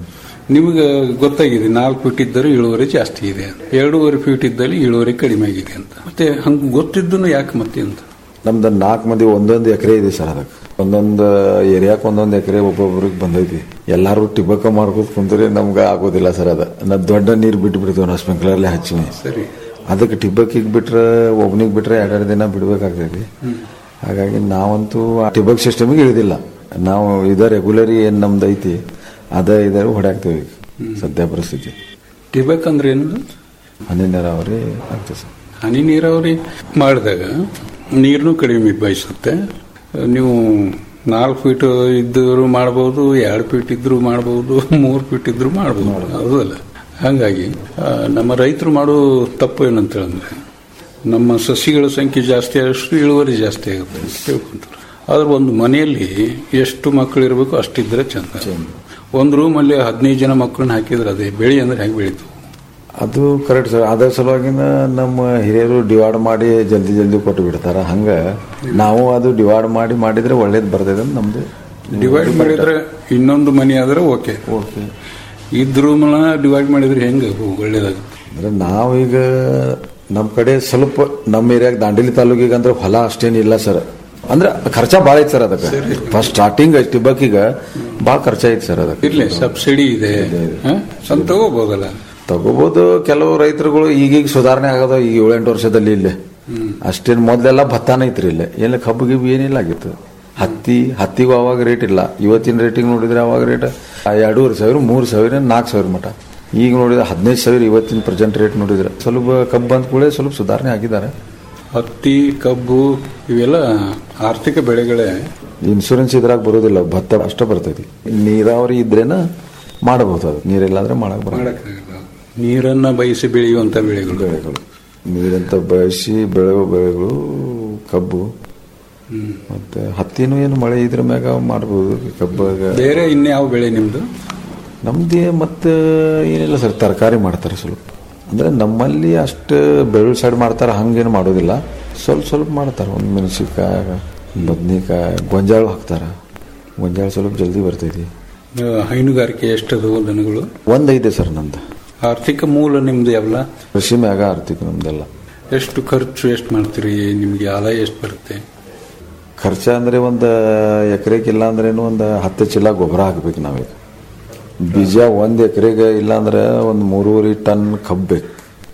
ನಿಮ್ಗೆ ಗೊತ್ತಾಗಿದೆ ನಾಲ್ಕು ಫೀಟ್ ಇದ್ದರೆ ಇಳುವರಿ ಜಾಸ್ತಿ ಇದೆ ಅಂತ. ಎರಡೂವರೆ ಫೀಟ್ ಇದ್ದಲ್ಲಿ ಇಳುವರಿ ಕಡಿಮೆ ಆಗಿದೆ ಅಂತ ಮತ್ತೆ ಹಂಗ ಗೊತ್ತಿದ್ದನು ಯಾಕೆ ಮತ್ತೆ ಅಂತ ನಮ್ದು ನಾಲ್ಕು ಮಂದಿ ಒಂದೊಂದು ಎಕರೆ ಇದೆ ಸರ್ ಅದಕ್ಕೆ ಒಂದೊಂದು ಏರಿಯಾಕ್ ಒಂದೊಂದು ಎಕರೆ ಒಬ್ಬೊಬ್ರಿಗೆ ಬಂದೈತಿ ಎಲ್ಲಾರು ಟಿಬಕ ಮಾಡ್ಕೋತ ಕುಂತ್ರೆ ನಮ್ಗೆ ಆಗೋದಿಲ್ಲ ಸರ್ ಅದ ನಾ ದೊಡ್ಡ ನೀರು ಬಿಟ್ಟು ಬಿಡ್ತೀವಿ ನಾವು ಸ್ಪ್ರಿಂಕ್ಲರ್ಲೆ ಹಚ್ಚಿನಿ ಸರಿ ಅದಕ್ಕೆ ಟಿಬಕ್ಕಿಗೆ ಬಿಟ್ರೆ ಒಬ್ಬನಿಗೆ ಬಿಟ್ರೆ ಎರಡೆರಡು ದಿನ ಬಿಡ್ಬೇಕಾಗ್ತೈತಿ ಹಾಗಾಗಿ ನಾವಂತೂ ಆ ಟಿಬಕ್ ಸಿಸ್ಟಮ್ಗೆ ಇಳಿದಿಲ್ಲ ನಾವು ಇದ ರೆಗ್ಯುಲರಿ ಏನ್ ನಮ್ದು ಐತಿ ಅದ ಇದಾರು ಹೊಡ್ಯಾಕ್ತೇವೆ ಈಗ ಸದ್ಯ ಪರಿಸ್ಥಿತಿ ಟಿಬಕ್ ಅಂದ್ರೆ ಏನು ಹನಿ ನೀರಾವರಿ ಆಗ್ತದೆ ಸರ್ ಹನಿ ನೀರಾವರಿ ಮಾಡಿದಾಗ ನೀರನ್ನು ಕಡಿಮೆ ಬಯಸುತ್ತೆ ನೀವು ನಾಲ್ಕು ಫೀಟ್ ಇದ್ದರೂ ಮಾಡ್ಬೋದು ಎರಡು ಫೀಟ್ ಇದ್ರೂ ಮಾಡ್ಬೋದು ಮೂರು ಫೀಟ್ ಇದ್ರೂ ಮಾಡ್ಬೋದು ಅದು ಅಲ್ಲ ಹಾಗಾಗಿ ಆ, ನಮ್ಮ ರೈತರು ಮಾಡೋ ತಪ್ಪು ಏನಂತ ಹೇಳಿದ್ರೆ ನಮ್ಮ ಸಸಿಗಳ ಸಂಖ್ಯೆ ಜಾಸ್ತಿ ಆದಷ್ಟು ಇಳುವರಿ ಜಾಸ್ತಿ ಆಗುತ್ತೆ ಅಂತ ತಿಳ್ಕೊಂತಾರೆ ಆದ್ರೆ ಒಂದು ಮನೆಯಲ್ಲಿ ಎಷ್ಟು ಮಕ್ಕಳು ಇರಬೇಕು ಅಷ್ಟಿದ್ರೆ ಚಂದ ಒಂದು ರೂಮಲ್ಲಿ ಹದಿನೈದು ಜನ ಮಕ್ಕಳನ್ನ ಹಾಕಿದ್ರೆ ಅದೇ ಬೆಳೆ ಅಂದ್ರೆ ಹೇಗೆ ಬೆಳೀತು ಅದು ಕರೆಕ್ಟ್ ಸರ್ ಅದ್ರ ಸಲುವಾಗಿನ ನಮ್ಮ ಹಿರಿಯರು ಡಿವೈಡ್ ಮಾಡಿ ಜಲ್ದಿ ಜಲ್ದಿ ಕೊಟ್ಟು ಬಿಡ್ತಾರ ಹಂಗ ನಾವು ಅದು ಡಿವೈಡ್ ಮಾಡಿ ಮಾಡಿದ್ರೆ ಒಳ್ಳೇದು ಬರ್ತದೆ ಅಂತ ನಮ್ದು ಡಿವೈಡ್ ಮಾಡಿದ್ರೆ ಇನ್ನೊಂದು ಮನೆ ಆದ್ರೆ ಓಕೆ ಓಕೆ ಇದ್ರು ಡಿವೈಡ್ ಮಾಡಿದ್ರೆ ಹೆಂಗ ಒಳ್ಳೇದಾಗುತ್ತೆ ಅಂದ್ರೆ ನಾವೀಗ ನಮ್ಮ ಕಡೆ ಸ್ವಲ್ಪ ನಮ್ಮ ಏರಿಯಾಗ ದಾಂಡೇಲಿ ತಾಲೂಕಿಗೆ ಅಂದ್ರೆ ಹೊಲ ಅಷ್ಟೇನಿಲ್ಲ ಸರ್ ಅಂದ್ರೆ ಖರ್ಚ ಭಾಳ ಐತಿ ಸರ್ ಅದಕ್ಕೆ ಫಸ್ಟ್ ಸ್ಟಾರ್ಟಿಂಗ್ ಟಿಬ್ಬಕ್ಕಿಗ ಭಾಳ ಖರ್ಚ ಐತಿ ಸರ್ ಅದಕ್ಕೆ ಇರ್ಲಿ ಸಬ್ಸಿಡಿ ಇದೆ ಹ? ಅಂತ ತಗೋಬಹುದಲ್ಲ ತಗೋಬಹುದು ಕೆಲವು ರೈತರುಗಳು ಈಗೀಗ ಸುಧಾರಣೆ ಆಗೋದು ಈಗ ಏಳೆಂಟು ವರ್ಷದಲ್ಲಿ ಇಲ್ಲೇ ಅಷ್ಟೇನು ಮೊದಲೆಲ್ಲ ಭತ್ತಾನ ಐತ್ರಿ ಇಲ್ಲೇ ಎಲ್ಲ ಕಬ್ಬು ಗಿಬ್ಬು ಏನಿಲ್ಲ ಆಗಿತ್ತು ಹತ್ತಿ ಹತ್ತಿಗೂ ಅವಾಗ ರೇಟ್ ಇಲ್ಲ ಇವತ್ತಿನ ರೇಟಿಗೆ ನೋಡಿದ್ರೆ ಅವಾಗ ರೇಟ್ ಎರಡೂವರೆ ಸಾವಿರ ಮೂರು ಸಾವಿರ ನಾಲ್ಕು ಸಾವಿರ ಮಟ ಈಗ ನೋಡಿದ್ರೆ ಹದಿನೈದು ಸಾವಿರ ಇವತ್ತಿನ ಪ್ರೆಸೆಂಟ್ ರೇಟ್ ನೋಡಿದ್ರೆ ಸ್ವಲ್ಪ ಕಬ್ಬು ಬಂದ ಕೂಡ ಸ್ವಲ್ಪ ಸುಧಾರಣೆ ಆಗಿದ್ದಾರೆ ಹತ್ತಿ ಕಬ್ಬು ಇವೆಲ್ಲ ಆರ್ಥಿಕ ಬೆಳೆಗಳೇ ಇನ್ಶೂರೆನ್ಸ್ ಇದ್ರಾಗ ಬರೋದಿಲ್ಲ ಭತ್ತ ಅಷ್ಟೇ ಬರ್ತೈತಿ ನೀರಾವರಿ ಇದ್ರೇನ ಮಾಡಬಹುದು ಅದು ನೀರಿಲ್ಲ ಅಂದ್ರೆ ಮಾಡಕ್ ಬರಲ್ಲ ಮಾಡಕ್ಕಾಗಲ್ಲ ನೀರನ್ನ ಬಯಸಿ ಬೆಳೆಯುವಂತ ಬೆಳೆಗಳು ಬೆಳೆಗಳು ನೀರಂತ ಬಯಸಿ ಬೆಳೆಯುವ ಬೆಳೆಗಳು ಕಬ್ಬು ಮತ್ತೆ ಹತ್ತಿನೂ ಏನು ಮಳೆ ಇದ್ರ ಮ್ಯಾಗ ಮಾಡ್ಬೋದು ಕಬ್ಬಾಗ ಬೇರೆ ಇನ್ಯಾವ ಬೆಳೆ ನಿಮ್ದು ನಮ್ದೇ ಮತ್ತೆ ಏನಿಲ್ಲ ಸರ್ ತರಕಾರಿ ಮಾಡ್ತಾರೆ ಸ್ವಲ್ಪ ಅಂದ್ರೆ ನಮ್ಮಲ್ಲಿ ಅಷ್ಟು ಬೆಳ್ಳುಳ್ಳಿ ಸೈಡ್ ಮಾಡ್ತಾರೆ ಹಂಗೇನು ಮಾಡೋದಿಲ್ಲ ಸ್ವಲ್ಪ ಸ್ವಲ್ಪ ಮಾಡ್ತಾರೆ ಒಂದು ಮೆಣಸಿನ್ಕಾಯಿ ಬದ್ನಿಕಾಯಿ ಗೊಂಜಾಳ ಹಾಕ್ತಾರೆ ಗೊಂಜಾಳ ಸ್ವಲ್ಪ ಜಲ್ದಿ ಬರ್ತೈತಿ ಆ, ಹೈನುಗಾರಿಕೆ ಎಷ್ಟದು ದನಗಳು ಒಂದೈತೆ ಸರ್ ನಮ್ದು ಆರ್ಥಿಕ ಮೂಲ ನಿಮ್ದು ಯಾವಲ್ಲ ಕೃಷಿ ಮ್ಯಾಗ ಆರ್ತಿಕ್ ನಮ್ದೆಲ್ಲ ಎಷ್ಟು ಖರ್ಚು ಎಷ್ಟು ಮಾಡ್ತೀರಿ ನಿಮ್ಗೆ ಆದಾಯ ಎಷ್ಟು ಬರುತ್ತೆ ಖರ್ಚ ಅಂದ್ರೆ ಒಂದು ಎಕರೆಗೆ ಇಲ್ಲ ಅಂದ್ರೇನು ಒಂದು ಹತ್ತು ಚೀಲ ಗೊಬ್ಬರ ಹಾಕ್ಬೇಕು ನಾವೀಗ ಬೀಜ ಒಂದು ಎಕರೆಗೆ ಇಲ್ಲ ಅಂದ್ರೆ ಒಂದು ಮೂರುವರೆ ಟನ್ ಕಬ್ಬು ಬೇಕು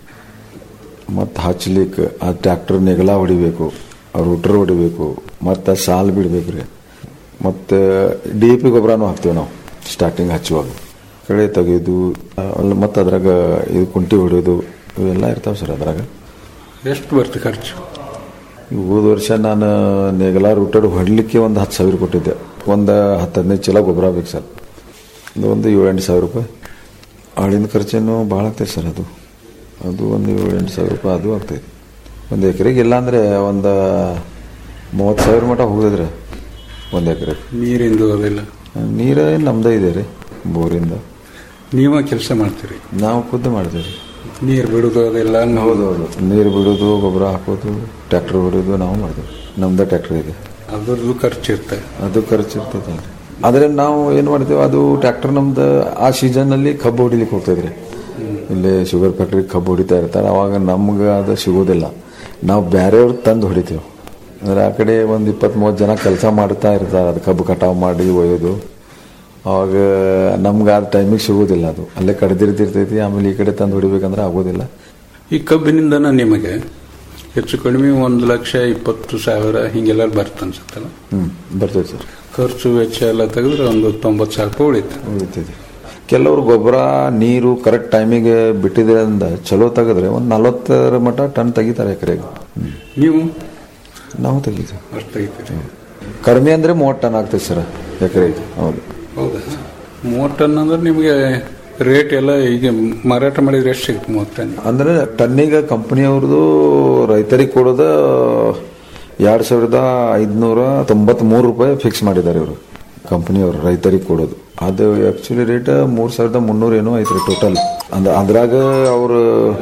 ಮತ್ತು ಹಚ್ಲಿಕ್ಕೆ ಆ ಟ್ರ್ಯಾಕ್ಟರ್ ನೆಗಲ ಹೊಡಿಬೇಕು ರೂಟರ್ ಹೊಡಿಬೇಕು ಮತ್ತು ಸಾಲ್ ಬಿಡ್ಬೇಕು ರೀ ಮತ್ತು ಡಿ ಎ ಪಿ ಗೊಬ್ಬರನೂ ಹಾಕ್ತೀವಿ ನಾವು ಸ್ಟಾರ್ಟಿಂಗ್ ಹಚ್ಚುವಾಗ ಕಳೆ ತೆಗೆಯೋದು ಅಲ್ಲಿ ಮತ್ತು ಅದ್ರಾಗ ಇದು ಕುಂಟಿ ಹೊಡೆಯೋದು ಇವೆಲ್ಲ ಇರ್ತಾವೆ ಸರ್ ಅದ್ರಾಗ ಎಷ್ಟು ಬರುತ್ತೆ ಖರ್ಚು ಈ ಹೋದ ವರ್ಷ ನಾನು ನೆಗಲ ರೂಟರ್ ಹೊಡ್ಲಿಕ್ಕೆ ಒಂದು ಹತ್ತು ಸಾವಿರ ಕೊಟ್ಟಿದ್ದೆ ಒಂದು ಹತ್ತು ಹದಿನೈದು ಚೀಲ ಗೊಬ್ಬರ ಬೇಕು ಸರ್ ಅದು ಒಂದು ಏಳೆಂಟು ಸಾವಿರ ರೂಪಾಯಿ ಆಳಿನ ಖರ್ಚೇನು ಭಾಳ ಆಗ್ತೈತೆ ಸರ್ ಅದು ಅದು ಒಂದು ಏಳೆಂಟು ಸಾವಿರ ರೂಪಾಯಿ ಅದು ಆಗ್ತೈತೆ ಒಂದು ಎಕರೆಗೆ ಇಲ್ಲ ಅಂದರೆ ಒಂದು ಮೂವತ್ತು ಸಾವಿರ ಮಟ್ಟ ಹೋಗಿದ್ರೆ ಒಂದು ಎಕರೆ ನೀರಿಂದು ಅದೆಲ್ಲ ನೀರು ನಮ್ಮದೇ ಇದೆ ರೀ ಬೋರಿಂದ ನೀವ ಕೆಲಸ ಮಾಡ್ತೀರಿ ನಾವು ಖುದ್ದು ಮಾಡ್ತೀವಿ ರೀ ನೀರು ಬಿಡುದು ಅದೆಲ್ಲ ಹೌದು ಹೌದು ನೀರು ಬಿಡೋದು ಗೊಬ್ಬರ ಹಾಕೋದು ಟ್ರ್ಯಾಕ್ಟರ್ ಹೊಡೋದು ನಾವು ಮಾಡ್ತೀವಿ ನಮ್ದೇ ಟ್ರ್ಯಾಕ್ಟರ್ ಇದೆ ಅದ್ರದ್ದು ಖರ್ಚು ಇರುತ್ತೆ ಅದು ಖರ್ಚು ಇರ್ತದಲ್ರಿ ಆದ್ರೆ ನಾವು ಏನ್ ಮಾಡ್ತೇವೆ ಅದು ಟ್ರ್ಯಾಕ್ಟರ್ ನಮ್ದು ಆ ಸೀಸನ್ ಅಲ್ಲಿ ಕಬ್ಬು ಹೊಡಿಲಿಕ್ಕೆ ಹೋಗ್ತದ್ರಿ ಇಲ್ಲಿ ಶುಗರ್ ಫ್ಯಾಕ್ಟ್ರಿ ಕಬ್ಬು ಹೊಡಿತಾ ಇರ್ತಾರೆ ಅವಾಗ ನಮ್ಗೆ ಅದು ಸಿಗೋದಿಲ್ಲ ನಾವು ಬೇರೆಯವ್ರು ತಂದು ಹೊಡಿತೇವೆ ಅಂದ್ರೆ ಆ ಕಡೆ ಒಂದು ಇಪ್ಪತ್ತ್ ಮೂವತ್ತು ಜನ ಕೆಲಸ ಮಾಡ್ತಾ ಇರ್ತಾರೆ ಅದು ಕಬ್ಬು ಕಟಾವು ಮಾಡಿ ಒಯ್ಯೋದು ಅವಾಗ ನಮ್ಗೆ ಆ ಟೈಮಿಗೆ ಸಿಗೋದಿಲ್ಲ ಅದು ಅಲ್ಲೇ ಕಡ್ದಿರ್ತಿರ್ತೈತಿ ಆಮೇಲೆ ಈ ಕಡೆ ತಂದು ಹೊಡಿಬೇಕಂದ್ರೆ ಆಗೋದಿಲ್ಲ ಈ ಕಬ್ಬಿನಿಂದನ ನಿಮಗೆ ಹೆಚ್ಚು ಕಡಿಮೆ ಒಂದು ಲಕ್ಷ ಇಪ್ಪತ್ತು ಸಾವಿರ ಹಿಂಗೆಲ್ಲ ಬರ್ತ ಅನ್ಸುತ್ತಲ್ಲ ಹ್ಮ್ ಬರ್ತೈತೆ ಸರ್ ಖರ್ಚು ವೆಚ್ಚ ಎಲ್ಲ ತೆಗೆದ್ರೆ ಒಂದು ತೊಂಬತ್ತು ಸಾವಿರ ರೂಪಾಯಿ ಉಳಿತು ಉಳಿತೈತಿ ಕೆಲವರು ಗೊಬ್ಬರ ನೀರು ಕರೆಕ್ಟ್ ಟೈಮಿಗೆ ಬಿಟ್ಟಿದ್ರಿಂದ ಚಲೋ ತೆಗೆದ್ರೆ ಒಂದು ನಲವತ್ತರ ಮಟ ಟನ್ ತೆಗಿತಾರೆ ಎಕರೆಗೆ ನೀವು ನಾವು ತೆಗಿತೀವಿ ಅಷ್ಟು ತೆಗಿತೀರಿ ಕಡಿಮೆ ಅಂದ್ರೆ ಮೂವತ್ತು ಟನ್ ಆಗ್ತೈತೆ ಸರ್ ಎಕರೆಗೆ ಹೌದು ಹೌದಾ ಮೂವತ್ತು ಟನ್ ಅಂದ್ರೆ ನಿಮಗೆ ರೇಟ್ ಎಲ್ಲ ಈಗ ಮಾರಾಟ ಮಾಡಿದ್ರೆ ಎಷ್ಟು ಸಿಗುತ್ತೆ ಮೂವತ್ತು ಟನ್ ಅಂದ್ರೆ ಟನ್ನಿಗೆ ಕಂಪನಿಯವ್ರದ್ದು ರೈತರಿಗೆ ಕೊಡೋದು ಎರಡ್ ಸಾವಿರದ ಐದ್ನೂರ ತೊಂಬತ್ ಮೂರು ರೂಪಾಯಿ ಫಿಕ್ಸ್ ಮಾಡಿದ್ದಾರೆ ಇವರು ಕಂಪನಿಯವರು ರೈತರಿಗೆ ಕೊಡೋದು ಅದು ಆಕ್ಚುಲಿ ರೇಟ್ ಮೂರ್ ಸಾವಿರದ ಮುನ್ನೂರ ಏನೋ ಐತ್ರಿ ಟೋಟಲ್ ಅಂದ ಅದ್ರಾಗ ಅವರು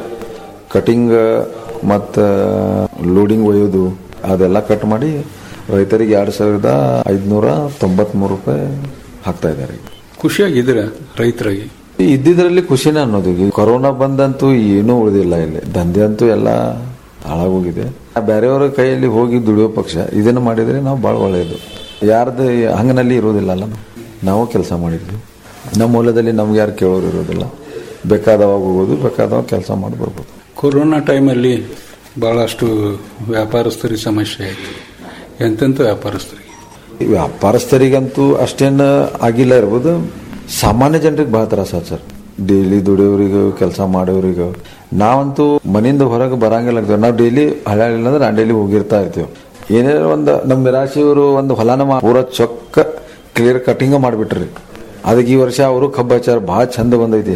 ಕಟಿಂಗ್ ಮತ್ತು ಲೋಡಿಂಗ್ ಒಯ್ಯೋದು ಅದೆಲ್ಲ ಕಟ್ ಮಾಡಿ ರೈತರಿಗೆ ಎರಡ್ ಸಾವಿರದ ಐದ್ನೂರ ತೊಂಬತ್ಮೂರು ರೂಪಾಯಿ ಹಾಕ್ತಾ ಇದ್ದಾರೆ ಖುಷಿಯಾಗಿದ್ದೀರಾ ರೈತರಾಗಿ ಇದ್ದಿದ್ರಲ್ಲಿ ಖುಷಿನ ಅನ್ನೋದು ಈಗ ಕೊರೋನಾ ಬಂದಂತೂ ಏನೂ ಉಳಿದಿಲ್ಲ ಇಲ್ಲಿ ದಂಧೆ ಅಂತೂ ಎಲ್ಲ ಹಾಳಾಗೋಗಿದೆ ಬೇರೆಯವರ ಕೈಯಲ್ಲಿ ಹೋಗಿ ದುಡಿಯೋ ಪಕ್ಷ ಇದನ್ನು ಮಾಡಿದ್ರೆ ನಾವು ಭಾಳ ಒಳ್ಳೆಯದು ಯಾರ್ದು ಹಂಗನಲ್ಲಿ ಇರೋದಿಲ್ಲ ಅಲ್ಲ ನಾವು ಕೆಲಸ ಮಾಡಿದ್ವಿ ನಮ್ಮ ಹೊಲದಲ್ಲಿ ನಮ್ಗೆ ಯಾರು ಕೇಳೋರು ಇರೋದಿಲ್ಲ ಬೇಕಾದವಾಗ ಹೋಗೋದು ಬೇಕಾದವಾಗ ಕೆಲಸ ಮಾಡಿ ಬರ್ಬೋದು ಕೊರೋನಾ ಟೈಮಲ್ಲಿ ಬಹಳಷ್ಟು ವ್ಯಾಪಾರಸ್ಥರಿಗೆ ಸಮಸ್ಯೆ ಆಯಿತು ಎಂತೆಂಥ ವ್ಯಾಪಾರಸ್ಥರಿಗೆ ವ್ಯಾಪಾರಸ್ಥರಿಗಂತೂ ಅಷ್ಟೇನು ಆಗಿಲ್ಲ ಇರ್ಬೋದು ಸಾಮಾನ್ಯ ಜನರಿಗೆ ಬಹಳ ತ್ರಾಸ ಆತ್ ಸರ್ ಡೈಲಿ ದುಡಿಯೋರಿಗೂ ಕೆಲಸ ಮಾಡೋರಿಗೂ ನಾವಂತೂ ಮನೆಯಿಂದ ಹೊರಗೆ ಬರಂಗಿಲ್ಲ ಆಗ್ತೇವೆ ನಾವು ಡೈಲಿ ಹಳ್ಳಿಲ್ಲ ಅಂದ್ರೆ ನಾನು ಡೈಲಿ ಹೋಗಿರ್ತಾ ಇರ್ತೀವಿ ಏನೇ ಒಂದು ನಮ್ಮ ನಿರಾಶಿಯವರು ಒಂದು ಹೊಲನ ಮಾ- ಪೂರ ಚೊಕ್ಕ ಕ್ಲಿಯರ್ ಕಟಿಂಗ್ ಮಾಡಿಬಿಟ್ರಿ ಅದಕ್ಕೆ ಈ ವರ್ಷ ಅವರು ಕಬ್ಬು ಹಚ್ಚಾರ ಭಾಳ ಚಂದ ಬಂದೈತಿ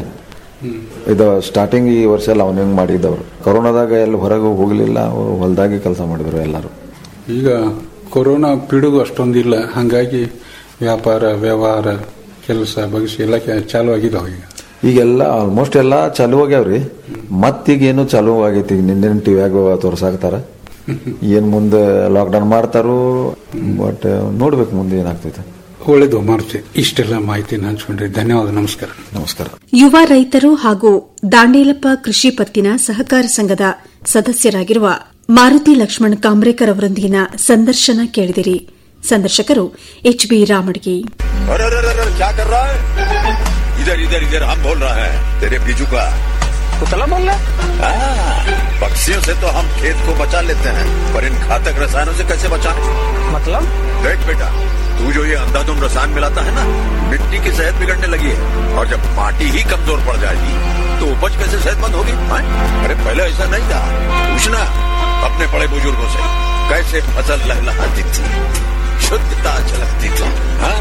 ಇದು ಸ್ಟಾರ್ಟಿಂಗ್ ಈ ವರ್ಷ ಎಲ್ಲ ಅವ್ನ ಹೆಂಗ್ ಮಾಡಿದ್ದವ್ರು ಕೊರೋನಾದಾಗ ಎಲ್ಲಿ ಹೊರಗೆ ಹೋಗ್ಲಿಲ್ಲ ಅವರು ಹೊಲದಾಗೆ ಕೆಲಸ ಮಾಡಿದ್ರು ಎಲ್ಲರೂ ಈಗ ಕೊರೋನಾ ಪಿಡುಗು ಅಷ್ಟೊಂದಿಲ್ಲ ಹಾಗಾಗಿ ವ್ಯಾಪಾರ ವ್ಯವಹಾರ ಕೆಲಸ ಬಗ್ಸಿ ಎಲ್ಲ ಕೆ- ಚಾಲು ಆಗಿದಾವ ಈಗ ಈಗೆಲ್ಲ ಆಲ್ಮೋಸ್ಟ್ ಎಲ್ಲ ಚಾಲು ಆಗ್ಯಾವ್ರಿ ಮತ್ತೀಗ ಏನು ಚಾಲು ಆಗೈತಿ ಈಗ ನಿನ್ನೆ ಟಿವಿಯಾಗ ತೋರ್ಸಾಕ್ತಾರ ಏನ್ ಮುಂದೆ ಲಾಕ್ಡೌನ್ ಮಾಡ್ತಾರೋ ಬಟ್ ನೋಡ್ಬೇಕು ಮುಂದೆ ಏನಾಗ್ತೈತೆ ಒಳ್ಳೇದು ಮಾರುತಿ ಇಷ್ಟೆಲ್ಲ ಮಾಹಿತಿನ ಹಂಚ್ಕೊಂಡ್ರಿ ಧನ್ಯವಾದ ನಮಸ್ಕಾರ ನಮಸ್ಕಾರ ಯುವ ರೈತರು ಹಾಗೂ ದಾಂಡೇಲಪ್ಪ ಕೃಷಿ ಪತ್ತಿನ ಸಹಕಾರ ಸಂಘದ ಸದಸ್ಯರಾಗಿರುವ ಮಾರುತಿ ಲಕ್ಷ್ಮಣ್ ಕಾಂಬ್ರೇಕರ್ ಅವರೊಂದಿಗಿನ ಸಂದರ್ಶನ ಕೇಳಿದಿರಿ ಸಂದರ್ಶಕರು ಎಚ್ ಬಿ ರಾಮಡ್ಗಿ अरे अरे अरे अरे, क्या कर रहा है इधर इधर इधर हम बोल रहा है तेरे बीजू का पुतला बोल रहा हाँ, पक्षियों से तो हम खेत को बचा लेते हैं पर इन घातक रसायनों से कैसे बचाएं? मतलब देख बेटा तू जो ये अंधाधुंध रसायन मिलाता है ना मिट्टी की सेहत बिगड़ने लगी है और जब माटी ही कमजोर पड़ जाएगी तो उपज कैसे सेहतमंद होगी हाँ? अरे पहले ऐसा नहीं था पूछना अपने बड़े बुजुर्गों से कैसे फसल लहलहाती थी शुद्धता झलकती थी हाँ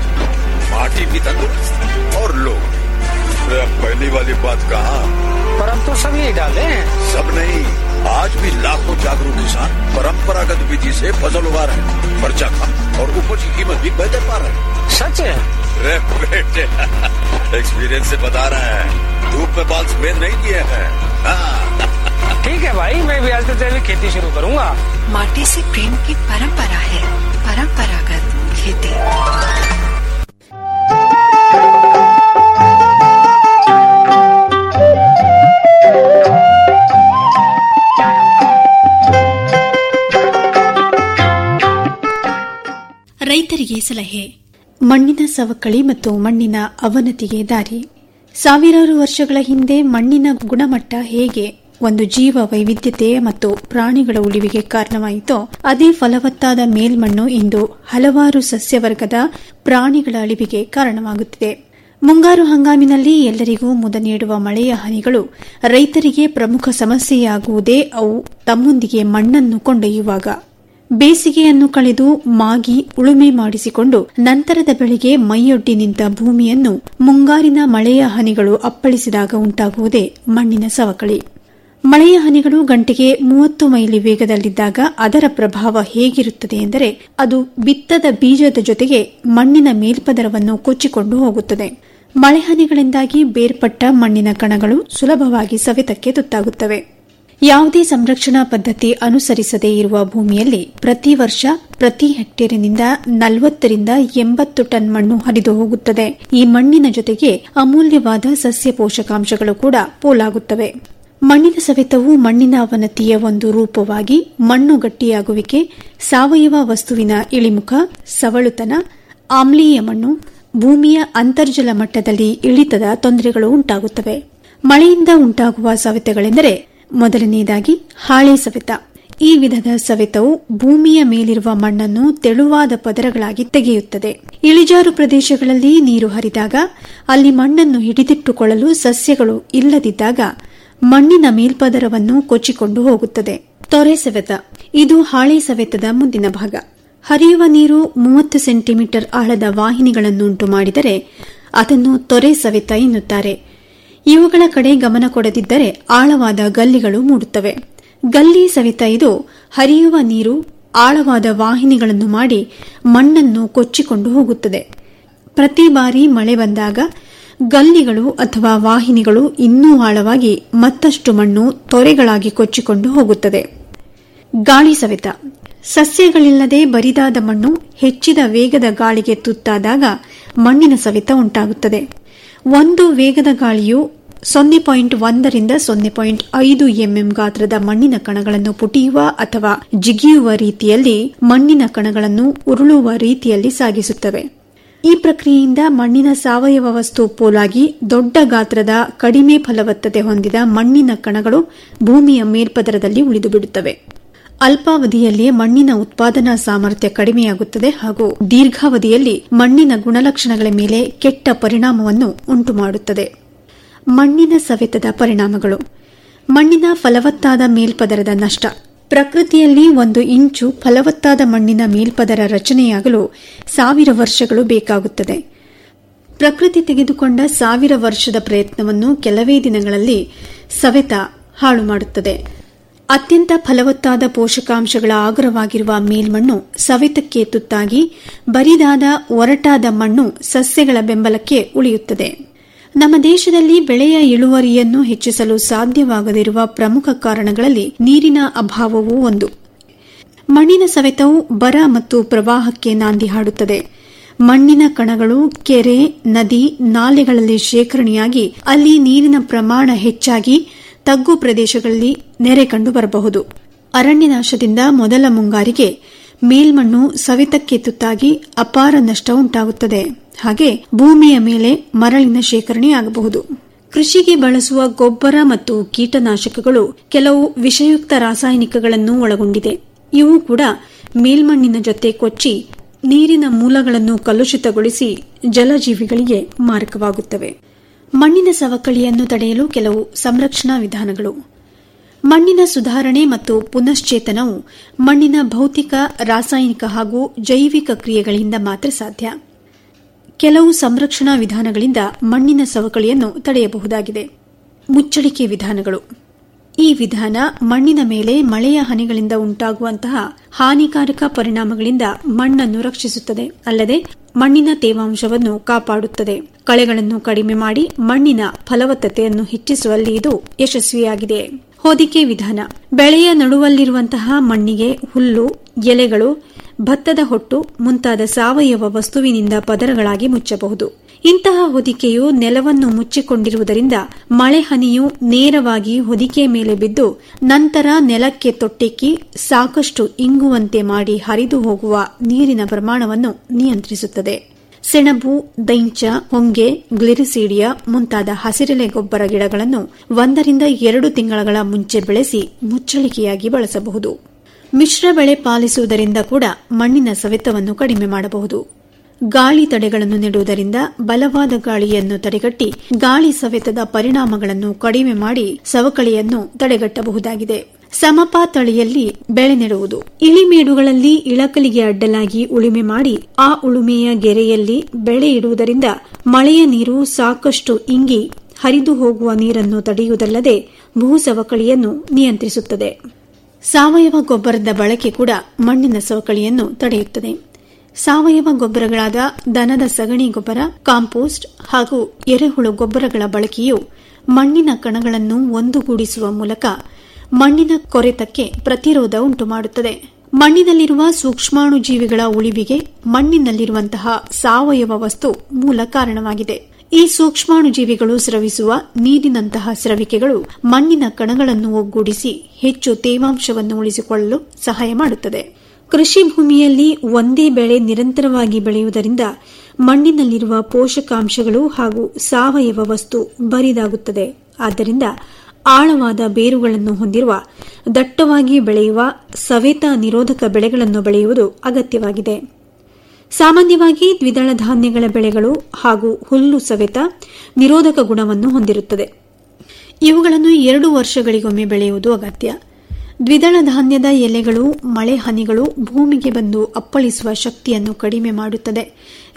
माटी भी तंदुरुस्त और लोग अरे अब पहली वाली बात कहा पर अब तो सब यही डाले हैं सब नहीं आज भी लाखों जागरूक किसान परंपरागत विधि से फसल उगा रहे हैं खर्चा कम और उपज की कीमत भी बेहतर पा रहे हैं सच है अरे बेटे एक्सपीरियंस से बता रहे हैं धूप में बाल सफेद नहीं किए हैं हाँ, ठीक है भाई मैं भी आज से तेरी खेती शुरू करूंगा माटी से प्रेम की परंपरा है परंपरागत खेती ರೈತರಿಗೆ ಸಲಹೆ ಮಣ್ಣಿನ ಸವಕಳಿ ಮತ್ತು ಮಣ್ಣಿನ ಅವನತಿಗೆ ದಾರಿ ಸಾವಿರಾರು ವರ್ಷಗಳ ಹಿಂದೆ ಮಣ್ಣಿನ ಗುಣಮಟ್ಟ ಹೇಗೆ ಒಂದು ಜೀವ ವೈವಿಧ್ಯತೆ ಮತ್ತು ಪ್ರಾಣಿಗಳ ಉಳಿವಿಗೆ ಕಾರಣವಾಯಿತೋ ಅದೇ ಫಲವತ್ತಾದ ಮೇಲ್ಮಣ್ಣು ಇಂದು ಹಲವಾರು ಸಸ್ಯವರ್ಗದ ಪ್ರಾಣಿಗಳ ಅಳಿವಿಗೆ ಕಾರಣವಾಗುತ್ತಿದೆ ಮುಂಗಾರು ಹಂಗಾಮಿನಲ್ಲಿ ಎಲ್ಲರಿಗೂ ಮುದ ನೀಡುವ ಮಳೆಯ ಹನಿಗಳು ರೈತರಿಗೆ ಪ್ರಮುಖ ಸಮಸ್ಯೆಯಾಗುವುದೇ ಅವು ತಮ್ಮೊಂದಿಗೆ ಮಣ್ಣನ್ನು ಕೊಂಡೊಯ್ಯುವಾಗ ಬೇಸಿಗೆಯನ್ನು ಕಳೆದು ಮಾಗಿ ಉಳುಮೆ ಮಾಡಿಸಿಕೊಂಡು ನಂತರದ ಬೆಳೆಗೆ ಮೈಯೊಡ್ಡಿ ನಿಂತ ಭೂಮಿಯನ್ನು ಮುಂಗಾರಿನ ಮಳೆಯ ಹನಿಗಳು ಅಪ್ಪಳಿಸಿದಾಗ ಉಂಟಾಗುವುದೇ ಮಣ್ಣಿನ ಸವಕಳಿ ಮಳೆಯ ಹನಿಗಳು ಗಂಟೆಗೆ ಮೂವತ್ತು ಮೈಲಿ ವೇಗದಲ್ಲಿದ್ದಾಗ ಅದರ ಪ್ರಭಾವ ಹೇಗಿರುತ್ತದೆ ಎಂದರೆ ಅದು ಬಿತ್ತದ ಬೀಜದ ಜೊತೆಗೆ ಮಣ್ಣಿನ ಮೇಲ್ಪದರವನ್ನು ಕೊಚ್ಚಿಕೊಂಡು ಹೋಗುತ್ತದೆ ಮಳೆ ಹನಿಗಳಿಂದಾಗಿ ಬೇರ್ಪಟ್ಟ ಮಣ್ಣಿನ ಕಣಗಳು ಸುಲಭವಾಗಿ ಸವೆತಕ್ಕೆ ತುತ್ತಾಗುತ್ತವೆ ಯಾವುದೇ ಸಂರಕ್ಷಣಾ ಪದ್ಧತಿ ಅನುಸರಿಸದೇ ಇರುವ ಭೂಮಿಯಲ್ಲಿ ಪ್ರತಿ ವರ್ಷ ಪ್ರತಿ ಹೆಕ್ಟೇರಿನಿಂದ ನಲವತ್ತರಿಂದ ಎಂಬತ್ತು ಟನ್ ಮಣ್ಣು ಹರಿದು ಹೋಗುತ್ತದೆ ಈ ಮಣ್ಣಿನ ಜೊತೆಗೆ ಅಮೂಲ್ಯವಾದ ಸಸ್ಯ ಪೋಷಕಾಂಶಗಳು ಕೂಡ ಪೋಲಾಗುತ್ತವೆ ಮಣ್ಣಿನ ಸವೆತವು ಮಣ್ಣಿನ ಅವನತಿಯ ಒಂದು ರೂಪವಾಗಿ ಮಣ್ಣು ಗಟ್ಟಿಯಾಗುವಿಕೆ ಸಾವಯವ ವಸ್ತುವಿನ ಇಳಿಮುಖ ಸವಳುತನ ಆಮ್ಲೀಯ ಮಣ್ಣು ಭೂಮಿಯ ಅಂತರ್ಜಲ ಮಟ್ಟದಲ್ಲಿ ಇಳಿತದ ತೊಂದರೆಗಳು ಉಂಟಾಗುತ್ತವೆ ಮಳೆಯಿಂದ ಉಂಟಾಗುವ ಸವೆತಗಳೆಂದರೆ ಮೊದಲನೆಯದಾಗಿ ಹಾಳೆ ಸವೆತ ಈ ವಿಧದ ಸವೆತವು ಭೂಮಿಯ ಮೇಲಿರುವ ಮಣ್ಣನ್ನು ತೆಳುವಾದ ಪದರಗಳಾಗಿ ತೆಗೆಯುತ್ತದೆ ಇಳಿಜಾರು ಪ್ರದೇಶಗಳಲ್ಲಿ ನೀರು ಹರಿದಾಗ ಅಲ್ಲಿ ಮಣ್ಣನ್ನು ಹಿಡಿದಿಟ್ಟುಕೊಳ್ಳಲು ಸಸ್ಯಗಳು ಇಲ್ಲದಿದ್ದಾಗ ಮಣ್ಣಿನ ಮೇಲ್ಪದರವನ್ನು ಕೊಚ್ಚಿಕೊಂಡು ಹೋಗುತ್ತದೆ ತೊರೆ ಸವೆತ ಇದು ಹಾಳೆ ಸವೆತದ ಮುಂದಿನ ಭಾಗ ಹರಿಯುವ ನೀರು ಮೂವತ್ತು ಸೆಂಟಿಮೀಟರ್ ಆಳದ ವಾಹಿನಿಗಳನ್ನುಂಟು ಮಾಡಿದರೆ ಅದನ್ನು ತೊರೆ ಸವೆತ ಎನ್ನುತ್ತಾರೆ ಇವುಗಳ ಕಡೆ ಗಮನ ಕೊಡದಿದ್ದರೆ ಆಳವಾದ ಗಲ್ಲಿಗಳು ಮೂಡುತ್ತವೆ ಗಲ್ಲಿ ಸವೆತ ಇದು ಹರಿಯುವ ನೀರು ಆಳವಾದ ವಾಹಿನಿಗಳನ್ನು ಮಾಡಿ ಮಣ್ಣನ್ನು ಕೊಚ್ಚಿಕೊಂಡು ಹೋಗುತ್ತದೆ ಪ್ರತಿ ಬಾರಿ ಮಳೆ ಬಂದಾಗ ಗಲ್ಲಿಗಳು ಅಥವಾ ವಾಹಿನಿಗಳು ಇನ್ನೂ ಆಳವಾಗಿ ಮತ್ತಷ್ಟು ಮಣ್ಣು ತೊರೆಗಳಾಗಿ ಕೊಚ್ಚಿಕೊಂಡು ಹೋಗುತ್ತದೆ ಗಾಳಿ ಸವೆತ ಸಸ್ಯಗಳಿಲ್ಲದೆ ಬರಿದಾದ ಮಣ್ಣು ಹೆಚ್ಚಿದ ವೇಗದ ಗಾಳಿಗೆ ತುತ್ತಾದಾಗ ಮಣ್ಣಿನ ಸವೆತ ಉಂಟಾಗುತ್ತದೆ ಒಂದು ವೇಗದ ಗಾಳಿಯು ಸೊನ್ನೆ ಪಾಯಿಂಟ್ ಒಂದರಿಂದ ಸೊನ್ನೆ ಪಾಯಿಂಟ್ ಐದು ಎಂಎಂ ಗಾತ್ರದ ಮಣ್ಣಿನ ಕಣಗಳನ್ನು ಪುಟಿಯುವ ಅಥವಾ ಜಿಗಿಯುವ ರೀತಿಯಲ್ಲಿ ಮಣ್ಣಿನ ಕಣಗಳನ್ನು ಉರುಳುವ ರೀತಿಯಲ್ಲಿ ಸಾಗಿಸುತ್ತವೆ ಈ ಪ್ರಕ್ರಿಯೆಯಿಂದ ಮಣ್ಣಿನ ಸಾವಯವ ವಸ್ತು ಪೋಲಾಗಿ ದೊಡ್ಡ ಗಾತ್ರದ ಕಡಿಮೆ ಫಲವತ್ತತೆ ಹೊಂದಿದ ಮಣ್ಣಿನ ಕಣಗಳು ಭೂಮಿಯ ಮೇಲ್ಪದರದಲ್ಲಿ ಉಳಿದುಬಿಡುತ್ತವೆ ಅಲ್ಪಾವಧಿಯಲ್ಲಿಯೇ ಮಣ್ಣಿನ ಉತ್ಪಾದನಾ ಸಾಮರ್ಥ್ಯ ಕಡಿಮೆಯಾಗುತ್ತದೆ ಹಾಗೂ ದೀರ್ಘಾವಧಿಯಲ್ಲಿ ಮಣ್ಣಿನ ಗುಣಲಕ್ಷಣಗಳ ಮೇಲೆ ಕೆಟ್ಟ ಪರಿಣಾಮವನ್ನು ಉಂಟುಮಾಡುತ್ತದೆ ಮಣ್ಣಿನ ಸವೆತದ ಪರಿಣಾಮಗಳು ಮಣ್ಣಿನ ಫಲವತ್ತಾದ ಮೇಲ್ಪದರದ ನಷ್ಟ ಪ್ರಕೃತಿಯಲ್ಲಿ ಒಂದು ಇಂಚು ಫಲವತ್ತಾದ ಮಣ್ಣಿನ ಮೇಲ್ಪದರ ರಚನೆಯಾಗಲು ಸಾವಿರ ವರ್ಷಗಳು ಬೇಕಾಗುತ್ತದೆ ಪ್ರಕೃತಿ ತೆಗೆದುಕೊಂಡ ಸಾವಿರ ವರ್ಷದ ಪ್ರಯತ್ನವನ್ನು ಕೆಲವೇ ದಿನಗಳಲ್ಲಿ ಸವೆತ ಹಾಳು ಮಾಡುತ್ತದೆ ಅತ್ಯಂತ ಫಲವತ್ತಾದ ಪೋಷಕಾಂಶಗಳ ಆಗರವಾಗಿರುವ ಮೇಲ್ಮಣ್ಣು ಸವೆತಕ್ಕೆ ತುತ್ತಾಗಿ ಬರಿದಾದ ಒರಟಾದ ಮಣ್ಣು ಸಸ್ಯಗಳ ಬೆಂಬಲಕ್ಕೆ ಉಳಿಯುತ್ತದೆ ನಮ್ಮ ದೇಶದಲ್ಲಿ ಬೆಳೆಯ ಇಳುವರಿಯನ್ನು ಹೆಚ್ಚಿಸಲು ಸಾಧ್ಯವಾಗದಿರುವ ಪ್ರಮುಖ ಕಾರಣಗಳಲ್ಲಿ ನೀರಿನ ಅಭಾವವೂ ಒಂದು ಮಣ್ಣಿನ ಸವೆತವು ಬರ ಮತ್ತು ಪ್ರವಾಹಕ್ಕೆ ನಾಂದಿ ಹಾಡುತ್ತದೆ ಮಣ್ಣಿನ ಕಣಗಳು ಕೆರೆ ನದಿ ನಾಲೆಗಳಲ್ಲಿ ಶೇಖರಣೆಯಾಗಿ ಅಲ್ಲಿ ನೀರಿನ ಪ್ರಮಾಣ ಹೆಚ್ಚಾಗಿ ತಗ್ಗು ಪ್ರದೇಶಗಳಲ್ಲಿ ನೆರೆ ಕಂಡು ಬರಬಹುದು ಅರಣ್ಯನಾಶದಿಂದ ಮೊದಲ ಮುಂಗಾರಿಗೆ ಮೇಲ್ಮಣ್ಣು ಸವೆತಕ್ಕೆ ತುತ್ತಾಗಿ ಅಪಾರ ನಷ್ಟ ಉಂಟಾಗುತ್ತದೆ ಹಾಗೆ ಭೂಮಿಯ ಮೇಲೆ ಮರಳಿನ ಶೇಖರಣೆಯಾಗಬಹುದು ಕೃಷಿಗೆ ಬಳಸುವ ಗೊಬ್ಬರ ಮತ್ತು ಕೀಟನಾಶಕಗಳು ಕೆಲವು ವಿಷಯುಕ್ತ ರಾಸಾಯನಿಕಗಳನ್ನು ಒಳಗೊಂಡಿದೆ ಇವು ಕೂಡ ಮೇಲ್ಮಣ್ಣಿನ ಜೊತೆ ಕೊಚ್ಚಿ ನೀರಿನ ಮೂಲಗಳನ್ನು ಕಲುಷಿತಗೊಳಿಸಿ ಜಲಜೀವಿಗಳಿಗೆ ಮಾರಕವಾಗುತ್ತವೆ ಮಣ್ಣಿನ ಸವಕಳಿಯನ್ನು ತಡೆಯಲು ಕೆಲವು ಸಂರಕ್ಷಣಾ ವಿಧಾನಗಳು ಮಣ್ಣಿನ ಸುಧಾರಣೆ ಮತ್ತು ಪುನಶ್ಚೇತನವು ಮಣ್ಣಿನ ಭೌತಿಕ ರಾಸಾಯನಿಕ ಹಾಗೂ ಜೈವಿಕ ಕ್ರಿಯೆಗಳಿಂದ ಮಾತ್ರ ಸಾಧ್ಯ ಕೆಲವು ಸಂರಕ್ಷಣಾ ವಿಧಾನಗಳಿಂದ ಮಣ್ಣಿನ ಸವಕಳಿಯನ್ನು ತಡೆಯಬಹುದಾಗಿದೆ ಮುಚ್ಚಳಿಕೆ ವಿಧಾನಗಳು ಈ ವಿಧಾನ ಮಣ್ಣಿನ ಮೇಲೆ ಮಳೆಯ ಹನಿಗಳಿಂದ ಉಂಟಾಗುವಂತಹ ಹಾನಿಕಾರಕ ಪರಿಣಾಮಗಳಿಂದ ಮಣ್ಣನ್ನು ರಕ್ಷಿಸುತ್ತದೆ ಅಲ್ಲದೆ ಮಣ್ಣಿನ ತೇವಾಂಶವನ್ನು ಕಾಪಾಡುತ್ತದೆ ಕಳೆಗಳನ್ನು ಕಡಿಮೆ ಮಾಡಿ ಮಣ್ಣಿನ ಫಲವತ್ತತೆಯನ್ನು ಹೆಚ್ಚಿಸುವಲ್ಲಿ ಇದು ಯಶಸ್ವಿಯಾಗಿದೆ ಹೊದಿಕೆ ವಿಧಾನ ಬೆಳೆಯ ನಡುವಲ್ಲಿರುವಂತಹ ಮಣ್ಣಿಗೆ ಹುಲ್ಲು ಎಲೆಗಳು ಭತ್ತದ ಹೊಟ್ಟು ಮುಂತಾದ ಸಾವಯವ ವಸ್ತುವಿನಿಂದ ಪದರಗಳಾಗಿ ಮುಚ್ಚಬಹುದು ಇಂತಹ ಹೊದಿಕೆಯು ನೆಲವನ್ನು ಮುಚ್ಚಿಕೊಂಡಿರುವುದರಿಂದ ಮಳೆ ಹನಿಯು ನೇರವಾಗಿ ಹೊದಿಕೆ ಮೇಲೆ ಬಿದ್ದು ನಂತರ ನೆಲಕ್ಕೆ ತೊಟ್ಟಿಕ್ಕಿ ಸಾಕಷ್ಟು ಇಂಗುವಂತೆ ಮಾಡಿ ಹರಿದು ಹೋಗುವ ನೀರಿನ ಪ್ರಮಾಣವನ್ನು ನಿಯಂತ್ರಿಸುತ್ತದೆ ಸೆಣಬು ದೈಂಚ ಹೊಂಗೆ ಗ್ಲಿರಿಸೀಡಿಯಾ ಮುಂತಾದ ಹಸಿರೆಲೆ ಗೊಬ್ಬರ ಗಿಡಗಳನ್ನು ಒಂದರಿಂದ ಎರಡು ತಿಂಗಳ ಮುಂಚೆ ಬೆಳೆಸಿ ಮುಚ್ಚಳಿಕೆಯಾಗಿ ಬಳಸಬಹುದು ಮಿಶ್ರ ಬೆಳೆ ಪಾಲಿಸುವುದರಿಂದ ಕೂಡ ಮಣ್ಣಿನ ಸವೆತವನ್ನು ಕಡಿಮೆ ಮಾಡಬಹುದು ಗಾಳಿ ತಡೆಗಳನ್ನು ನೆಡುವುದರಿಂದ ಬಲವಾದ ಗಾಳಿಯನ್ನು ತಡೆಗಟ್ಟಿ ಗಾಳಿ ಸವೆತದ ಪರಿಣಾಮಗಳನ್ನು ಕಡಿಮೆ ಮಾಡಿ ಸವಕಳಿಯನ್ನು ತಡೆಗಟ್ಟಬಹುದಾಗಿದೆ ಸಮಪಾತಳಿಯಲ್ಲಿ ಬೆಳೆ ನೆಡುವುದು ಇಳಿಮೇಡುಗಳಲ್ಲಿ ಇಳಕಲಿಗೆ ಅಡ್ಡಲಾಗಿ ಉಳುಮೆ ಮಾಡಿ ಆ ಉಳುಮೆಯ ಗೆರೆಯಲ್ಲಿ ಬೆಳೆ ಇಡುವುದರಿಂದ ಮಳೆಯ ನೀರು ಸಾಕಷ್ಟು ಇಂಗಿ ಹರಿದು ಹೋಗುವ ನೀರನ್ನು ತಡೆಯುವುದಲ್ಲದೆ ಭೂ ಸವಕಳಿಯನ್ನು ನಿಯಂತ್ರಿಸುತ್ತದೆ ಸಾವಯವ ಗೊಬ್ಬರದ ಬಳಕೆ ಕೂಡ ಮಣ್ಣಿನ ಸವಕಳಿಯನ್ನು ತಡೆಯುತ್ತದೆ ಸಾವಯವ ಗೊಬ್ಬರಗಳಾದ ದನದ ಸಗಣಿ ಗೊಬ್ಬರ ಕಾಂಪೋಸ್ಟ್ ಹಾಗೂ ಎರೆಹುಳು ಗೊಬ್ಬರಗಳ ಬಳಕೆಯು ಮಣ್ಣಿನ ಕಣಗಳನ್ನು ಒಂದುಗೂಡಿಸುವ ಮೂಲಕ ಮಣ್ಣಿನ ಕೊರೆತಕ್ಕೆ ಪ್ರತಿರೋಧ ಉಂಟುಮಾಡುತ್ತದೆ ಮಣ್ಣಿನಲ್ಲಿರುವ ಸೂಕ್ಷ್ಮಾಣು ಜೀವಿಗಳ ಉಳಿವಿಗೆ ಮಣ್ಣಿನಲ್ಲಿರುವಂತಹ ಸಾವಯವ ವಸ್ತು ಮೂಲ ಕಾರಣವಾಗಿದೆ ಈ ಸೂಕ್ಷ್ಮಾಣು ಜೀವಿಗಳು ಸ್ರವಿಸುವ ನೀರಿನಂತಹ ಸ್ರವಿಕೆಗಳು ಮಣ್ಣಿನ ಕಣಗಳನ್ನು ಒಗ್ಗೂಡಿಸಿ ಹೆಚ್ಚು ತೇವಾಂಶವನ್ನು ಉಳಿಸಿಕೊಳ್ಳಲು ಸಹಾಯ ಮಾಡುತ್ತದೆ ಕೃಷಿ ಭೂಮಿಯಲ್ಲಿ ಒಂದೇ ಬೆಳೆ ನಿರಂತರವಾಗಿ ಬೆಳೆಯುವುದರಿಂದ ಮಣ್ಣಿನಲ್ಲಿರುವ ಪೋಷಕಾಂಶಗಳು ಹಾಗೂ ಸಾವಯವ ವಸ್ತು ಬರಿದಾಗುತ್ತದೆ ಆದ್ದರಿಂದ ಆಳವಾದ ಬೇರುಗಳನ್ನು ಹೊಂದಿರುವ ದಟ್ಟವಾಗಿ ಬೆಳೆಯುವ ಸವೆತ ನಿರೋಧಕ ಬೆಳೆಗಳನ್ನು ಬೆಳೆಯುವುದು ಅಗತ್ಯವಾಗಿದೆ ಸಾಮಾನ್ಯವಾಗಿ ದ್ವಿದಳ ಧಾನ್ಯಗಳ ಬೆಳೆಗಳು ಹಾಗೂ ಹುಲ್ಲು ಸವೆತ ನಿರೋಧಕ ಗುಣವನ್ನು ಹೊಂದಿರುತ್ತದೆ ಇವುಗಳನ್ನು ಎರಡು ವರ್ಷಗಳಿಗೊಮ್ಮೆ ಬೆಳೆಯುವುದು ಅಗತ್ಯ ದ್ವಿದಳ ಧಾನ್ಯದ ಎಲೆಗಳು ಮಳೆ ಹನಿಗಳು ಭೂಮಿಗೆ ಬಂದು ಅಪ್ಪಳಿಸುವ ಶಕ್ತಿಯನ್ನು ಕಡಿಮೆ ಮಾಡುತ್ತದೆ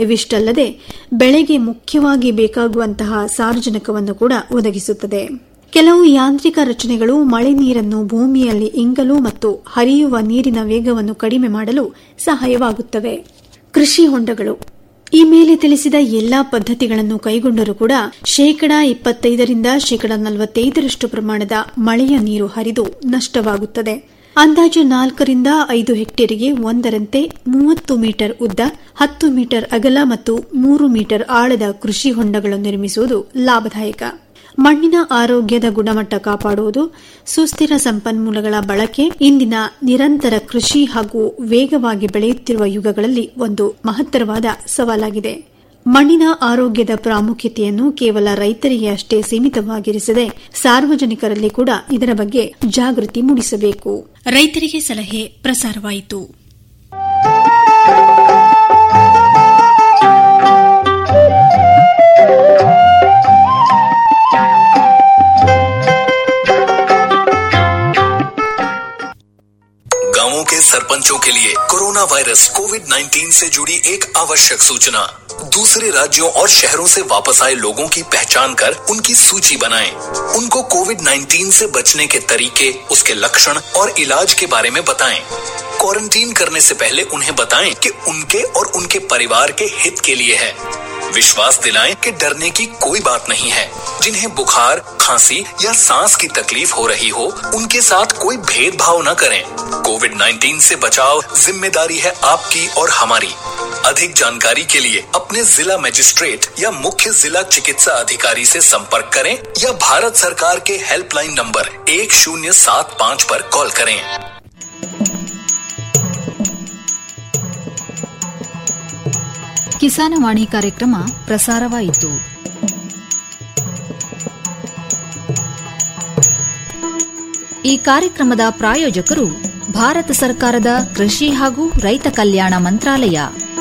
ಇವಿಷ್ಟಲ್ಲದೆ ಬೆಳೆಗೆ ಮುಖ್ಯವಾಗಿ ಬೇಕಾಗುವಂತಹ ಸಾರ್ವಜನಿಕವನ್ನು ಕೂಡ ಒದಗಿಸುತ್ತದೆ ಕೆಲವು ಯಾಂತ್ರಿಕ ರಚನೆಗಳು ಮಳೆ ನೀರನ್ನು ಭೂಮಿಯಲ್ಲಿ ಇಂಗಲು ಮತ್ತು ಹರಿಯುವ ನೀರಿನ ವೇಗವನ್ನು ಕಡಿಮೆ ಮಾಡಲು ಸಹಾಯವಾಗುತ್ತವೆ ಕೃಷಿ ಹೊಂಡಗಳು ಈ ಮೇಲೆ ತಿಳಿಸಿದ ಎಲ್ಲಾ ಪದ್ಧತಿಗಳನ್ನು ಕೈಗೊಂಡರೂ ಕೂಡ ಶೇಕಡಾ ಇಪ್ಪತ್ತೈದರಿಂದ ಶೇಕಡಾ ನಲವತ್ತೈದರಷ್ಟು ಪ್ರಮಾಣದ ಮಳೆಯ ನೀರು ಹರಿದು ನಷ್ಟವಾಗುತ್ತದೆ ಅಂದಾಜು ನಾಲ್ಕರಿಂದ ಐದು ಹೆಕ್ಟೇರಿಗೆ ಒಂದರಂತೆ ಮೂವತ್ತು ಮೀಟರ್ ಉದ್ದ ಹತ್ತು ಮೀಟರ್ ಅಗಲ ಮತ್ತು ಮೂರು ಮೀಟರ್ ಆಳದ ಕೃಷಿ ಹೊಂಡಗಳು ನಿರ್ಮಿಸುವುದು ಲಾಭದಾಯಕ ಮಣ್ಣಿನ ಆರೋಗ್ಯದ ಗುಣಮಟ್ಟ ಕಾಪಾಡುವುದು ಸುಸ್ಥಿರ ಸಂಪನ್ಮೂಲಗಳ ಬಳಕೆ ಇಂದಿನ ನಿರಂತರ ಕೃಷಿ ಹಾಗೂ ವೇಗವಾಗಿ ಬೆಳೆಯುತ್ತಿರುವ ಯುಗಗಳಲ್ಲಿ ಒಂದು ಮಹತ್ತರವಾದ ಸವಾಲಾಗಿದೆ ಮಣ್ಣಿನ ಆರೋಗ್ಯದ ಪ್ರಾಮುಖ್ಯತೆಯನ್ನು ಕೇವಲ ರೈತರಿಗೆ ಅಷ್ಟೇ ಸೀಮಿತವಾಗಿರಿಸದೆ ಸಾರ್ವಜನಿಕರಲ್ಲಿ ಕೂಡ ಇದರ ಬಗ್ಗೆ ಜಾಗೃತಿ ಮೂಡಿಸಬೇಕು ರೈತರಿಗೆ ಸಲಹೆ ಪ್ರಸಾರವಾಯಿತು गांवों के सरपंचों के लिए कोरोना वायरस कोविड 19 से जुड़ी एक आवश्यक सूचना दूसरे राज्यों और शहरों से वापस आए लोगों की पहचान कर उनकी सूची बनाएं। उनको कोविड 19 से बचने के तरीके उसके लक्षण और इलाज के बारे में बताएं। क्वारंटीन करने से पहले उन्हें बताएं कि उनके और उनके परिवार के हित के लिए है विश्वास दिलाएं कि डरने की कोई बात नहीं है जिन्हें बुखार खांसी या सांस की तकलीफ हो रही हो उनके साथ कोई भेदभाव न करें कोविड 19 से बचाव जिम्मेदारी है आपकी और हमारी अधिक जानकारी के लिए अपने जिला मजिस्ट्रेट या मुख्य जिला चिकित्सा अधिकारी से संपर्क करें या भारत सरकार के हेल्पलाइन नंबर एक शून्य सात पाँच पर कॉल करें ಕಿಸಾನವಾಣಿ ಕಾರ್ಯಕ್ರಮ ಪ್ರಸಾರವಾಯಿತು ಈ ಕಾರ್ಯಕ್ರಮದ ಪ್ರಾಯೋಜಕರು ಭಾರತ ಸರ್ಕಾರದ ಕೃಷಿ ಹಾಗೂ ರೈತ ಕಲ್ಯಾಣ ಮಂತ್ರಾಲಯ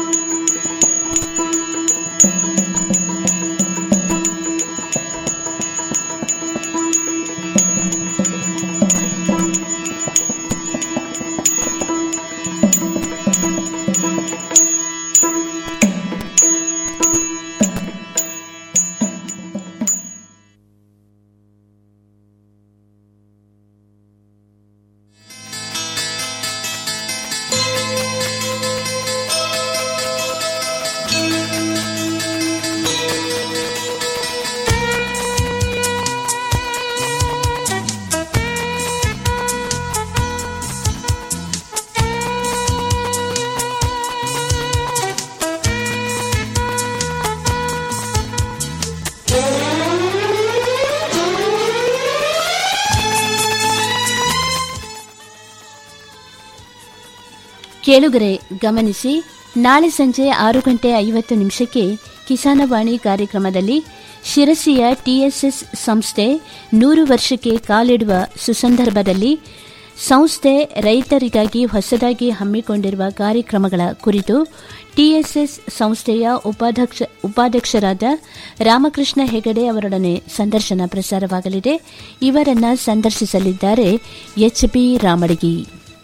ಕೇಳುಗರೆ ಗಮನಿಸಿ ನಾಳೆ ಸಂಜೆ ಆರು ಗಂಟೆ ಐವತ್ತು ನಿಮಿಷಕ್ಕೆ ಕಿಸಾನವಾಣಿ ಕಾರ್ಯಕ್ರಮದಲ್ಲಿ ಶಿರಸಿಯ ಟಿಎಸ್ಎಸ್ ಸಂಸ್ಥೆ ನೂರು ವರ್ಷಕ್ಕೆ ಕಾಲಿಡುವ ಸುಸಂದರ್ಭದಲ್ಲಿ ಸಂಸ್ಥೆ ರೈತರಿಗಾಗಿ ಹೊಸದಾಗಿ ಹಮ್ಮಿಕೊಂಡಿರುವ ಕಾರ್ಯಕ್ರಮಗಳ ಕುರಿತು ಟಿಎಸ್ಎಸ್ ಸಂಸ್ಥೆಯ ಉಪಾಧ್ಯಕ್ಷ ಉಪಾಧ್ಯಕ್ಷರಾದ ರಾಮಕೃಷ್ಣ ಹೆಗಡೆ ಅವರೊಡನೆ ಸಂದರ್ಶನ ಪ್ರಸಾರವಾಗಲಿದೆ ಇವರನ್ನ ಸಂದರ್ಶಿಸಲಿದ್ದಾರೆ ಎಚ್ಬಿ ರಾಮಡಗಿ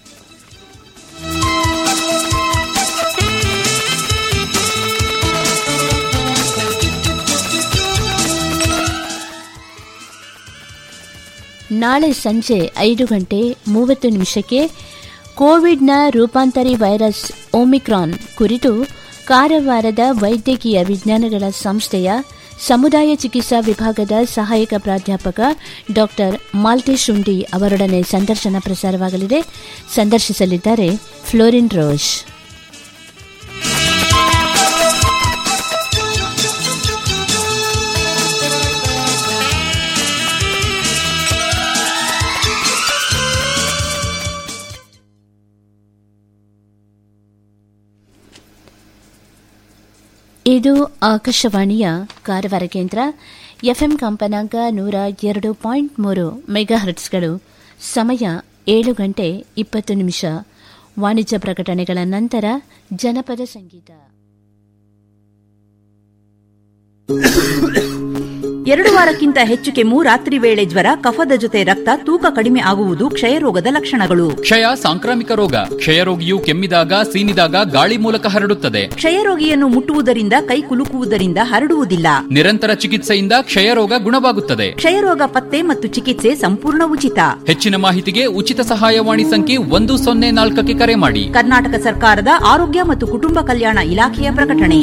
ನಾಳೆ ಸಂಜೆ ಐದು ಗಂಟೆ ಮೂವತ್ತು ನಿಮಿಷಕ್ಕೆ ಕೋವಿಡ್ನ ರೂಪಾಂತರಿ ವೈರಸ್ ಒಮಿಕ್ರಾನ್ ಕುರಿತು ಕಾರವಾರದ ವೈದ್ಯಕೀಯ ವಿಜ್ಞಾನಗಳ ಸಂಸ್ಥೆಯ ಸಮುದಾಯ ಚಿಕಿತ್ಸಾ ವಿಭಾಗದ ಸಹಾಯಕ ಪ್ರಾಧ್ಯಾಪಕ ಡಾ ಮಾಲ್ತೇಶ್ ಶುಂಡಿ ಅವರೊಡನೆ ಸಂದರ್ಶನ ಪ್ರಸಾರವಾಗಲಿದೆ ಸಂದರ್ಶಿಸಲಿದ್ದಾರೆ ಫ್ಲೋರಿನ್ ರೋಷ್ ಇದು ಆಕಾಶವಾಣಿಯ ಕಾರವಾರ ಕೇಂದ್ರ ಎಫ್ಎಂ ಕಂಪನಾಂಕ ನೂರ ಎರಡು ಪಾಯಿಂಟ್ ಮೂರು ಮೆಗಾಹರ್ಟ್ಸ್ಗಳು ಸಮಯ ಏಳು ಗಂಟೆ ಇಪ್ಪತ್ತು ನಿಮಿಷ ವಾಣಿಜ್ಯ ಪ್ರಕಟಣೆಗಳ ನಂತರ ಜನಪದ ಸಂಗೀತ ಎರಡು ವಾರಕ್ಕಿಂತ ಹೆಚ್ಚು ಕೆಮ್ಮು ರಾತ್ರಿ ವೇಳೆ ಜ್ವರ ಕಫದ ಜೊತೆ ರಕ್ತ ತೂಕ ಕಡಿಮೆ ಆಗುವುದು ಕ್ಷಯರೋಗದ ಲಕ್ಷಣಗಳು ಕ್ಷಯ ಸಾಂಕ್ರಾಮಿಕ ರೋಗ ಕ್ಷಯರೋಗಿಯು ಕೆಮ್ಮಿದಾಗ ಸೀನಿದಾಗ ಗಾಳಿ ಮೂಲಕ ಹರಡುತ್ತದೆ ಕ್ಷಯರೋಗಿಯನ್ನು ಮುಟ್ಟುವುದರಿಂದ ಕೈ ಕುಲುಕುವುದರಿಂದ ಹರಡುವುದಿಲ್ಲ ನಿರಂತರ ಚಿಕಿತ್ಸೆಯಿಂದ ಕ್ಷಯರೋಗ ಗುಣವಾಗುತ್ತದೆ ಕ್ಷಯರೋಗ ಪತ್ತೆ ಮತ್ತು ಚಿಕಿತ್ಸೆ ಸಂಪೂರ್ಣ ಉಚಿತ ಹೆಚ್ಚಿನ ಮಾಹಿತಿಗೆ ಉಚಿತ ಸಹಾಯವಾಣಿ ಸಂಖ್ಯೆ ಒಂದು ಸೊನ್ನೆ ನಾಲ್ಕಕ್ಕೆ ಕರೆ ಮಾಡಿ ಕರ್ನಾಟಕ ಸರ್ಕಾರದ ಆರೋಗ್ಯ ಮತ್ತು ಕುಟುಂಬ ಕಲ್ಯಾಣ ಇಲಾಖೆಯ ಪ್ರಕಟಣೆ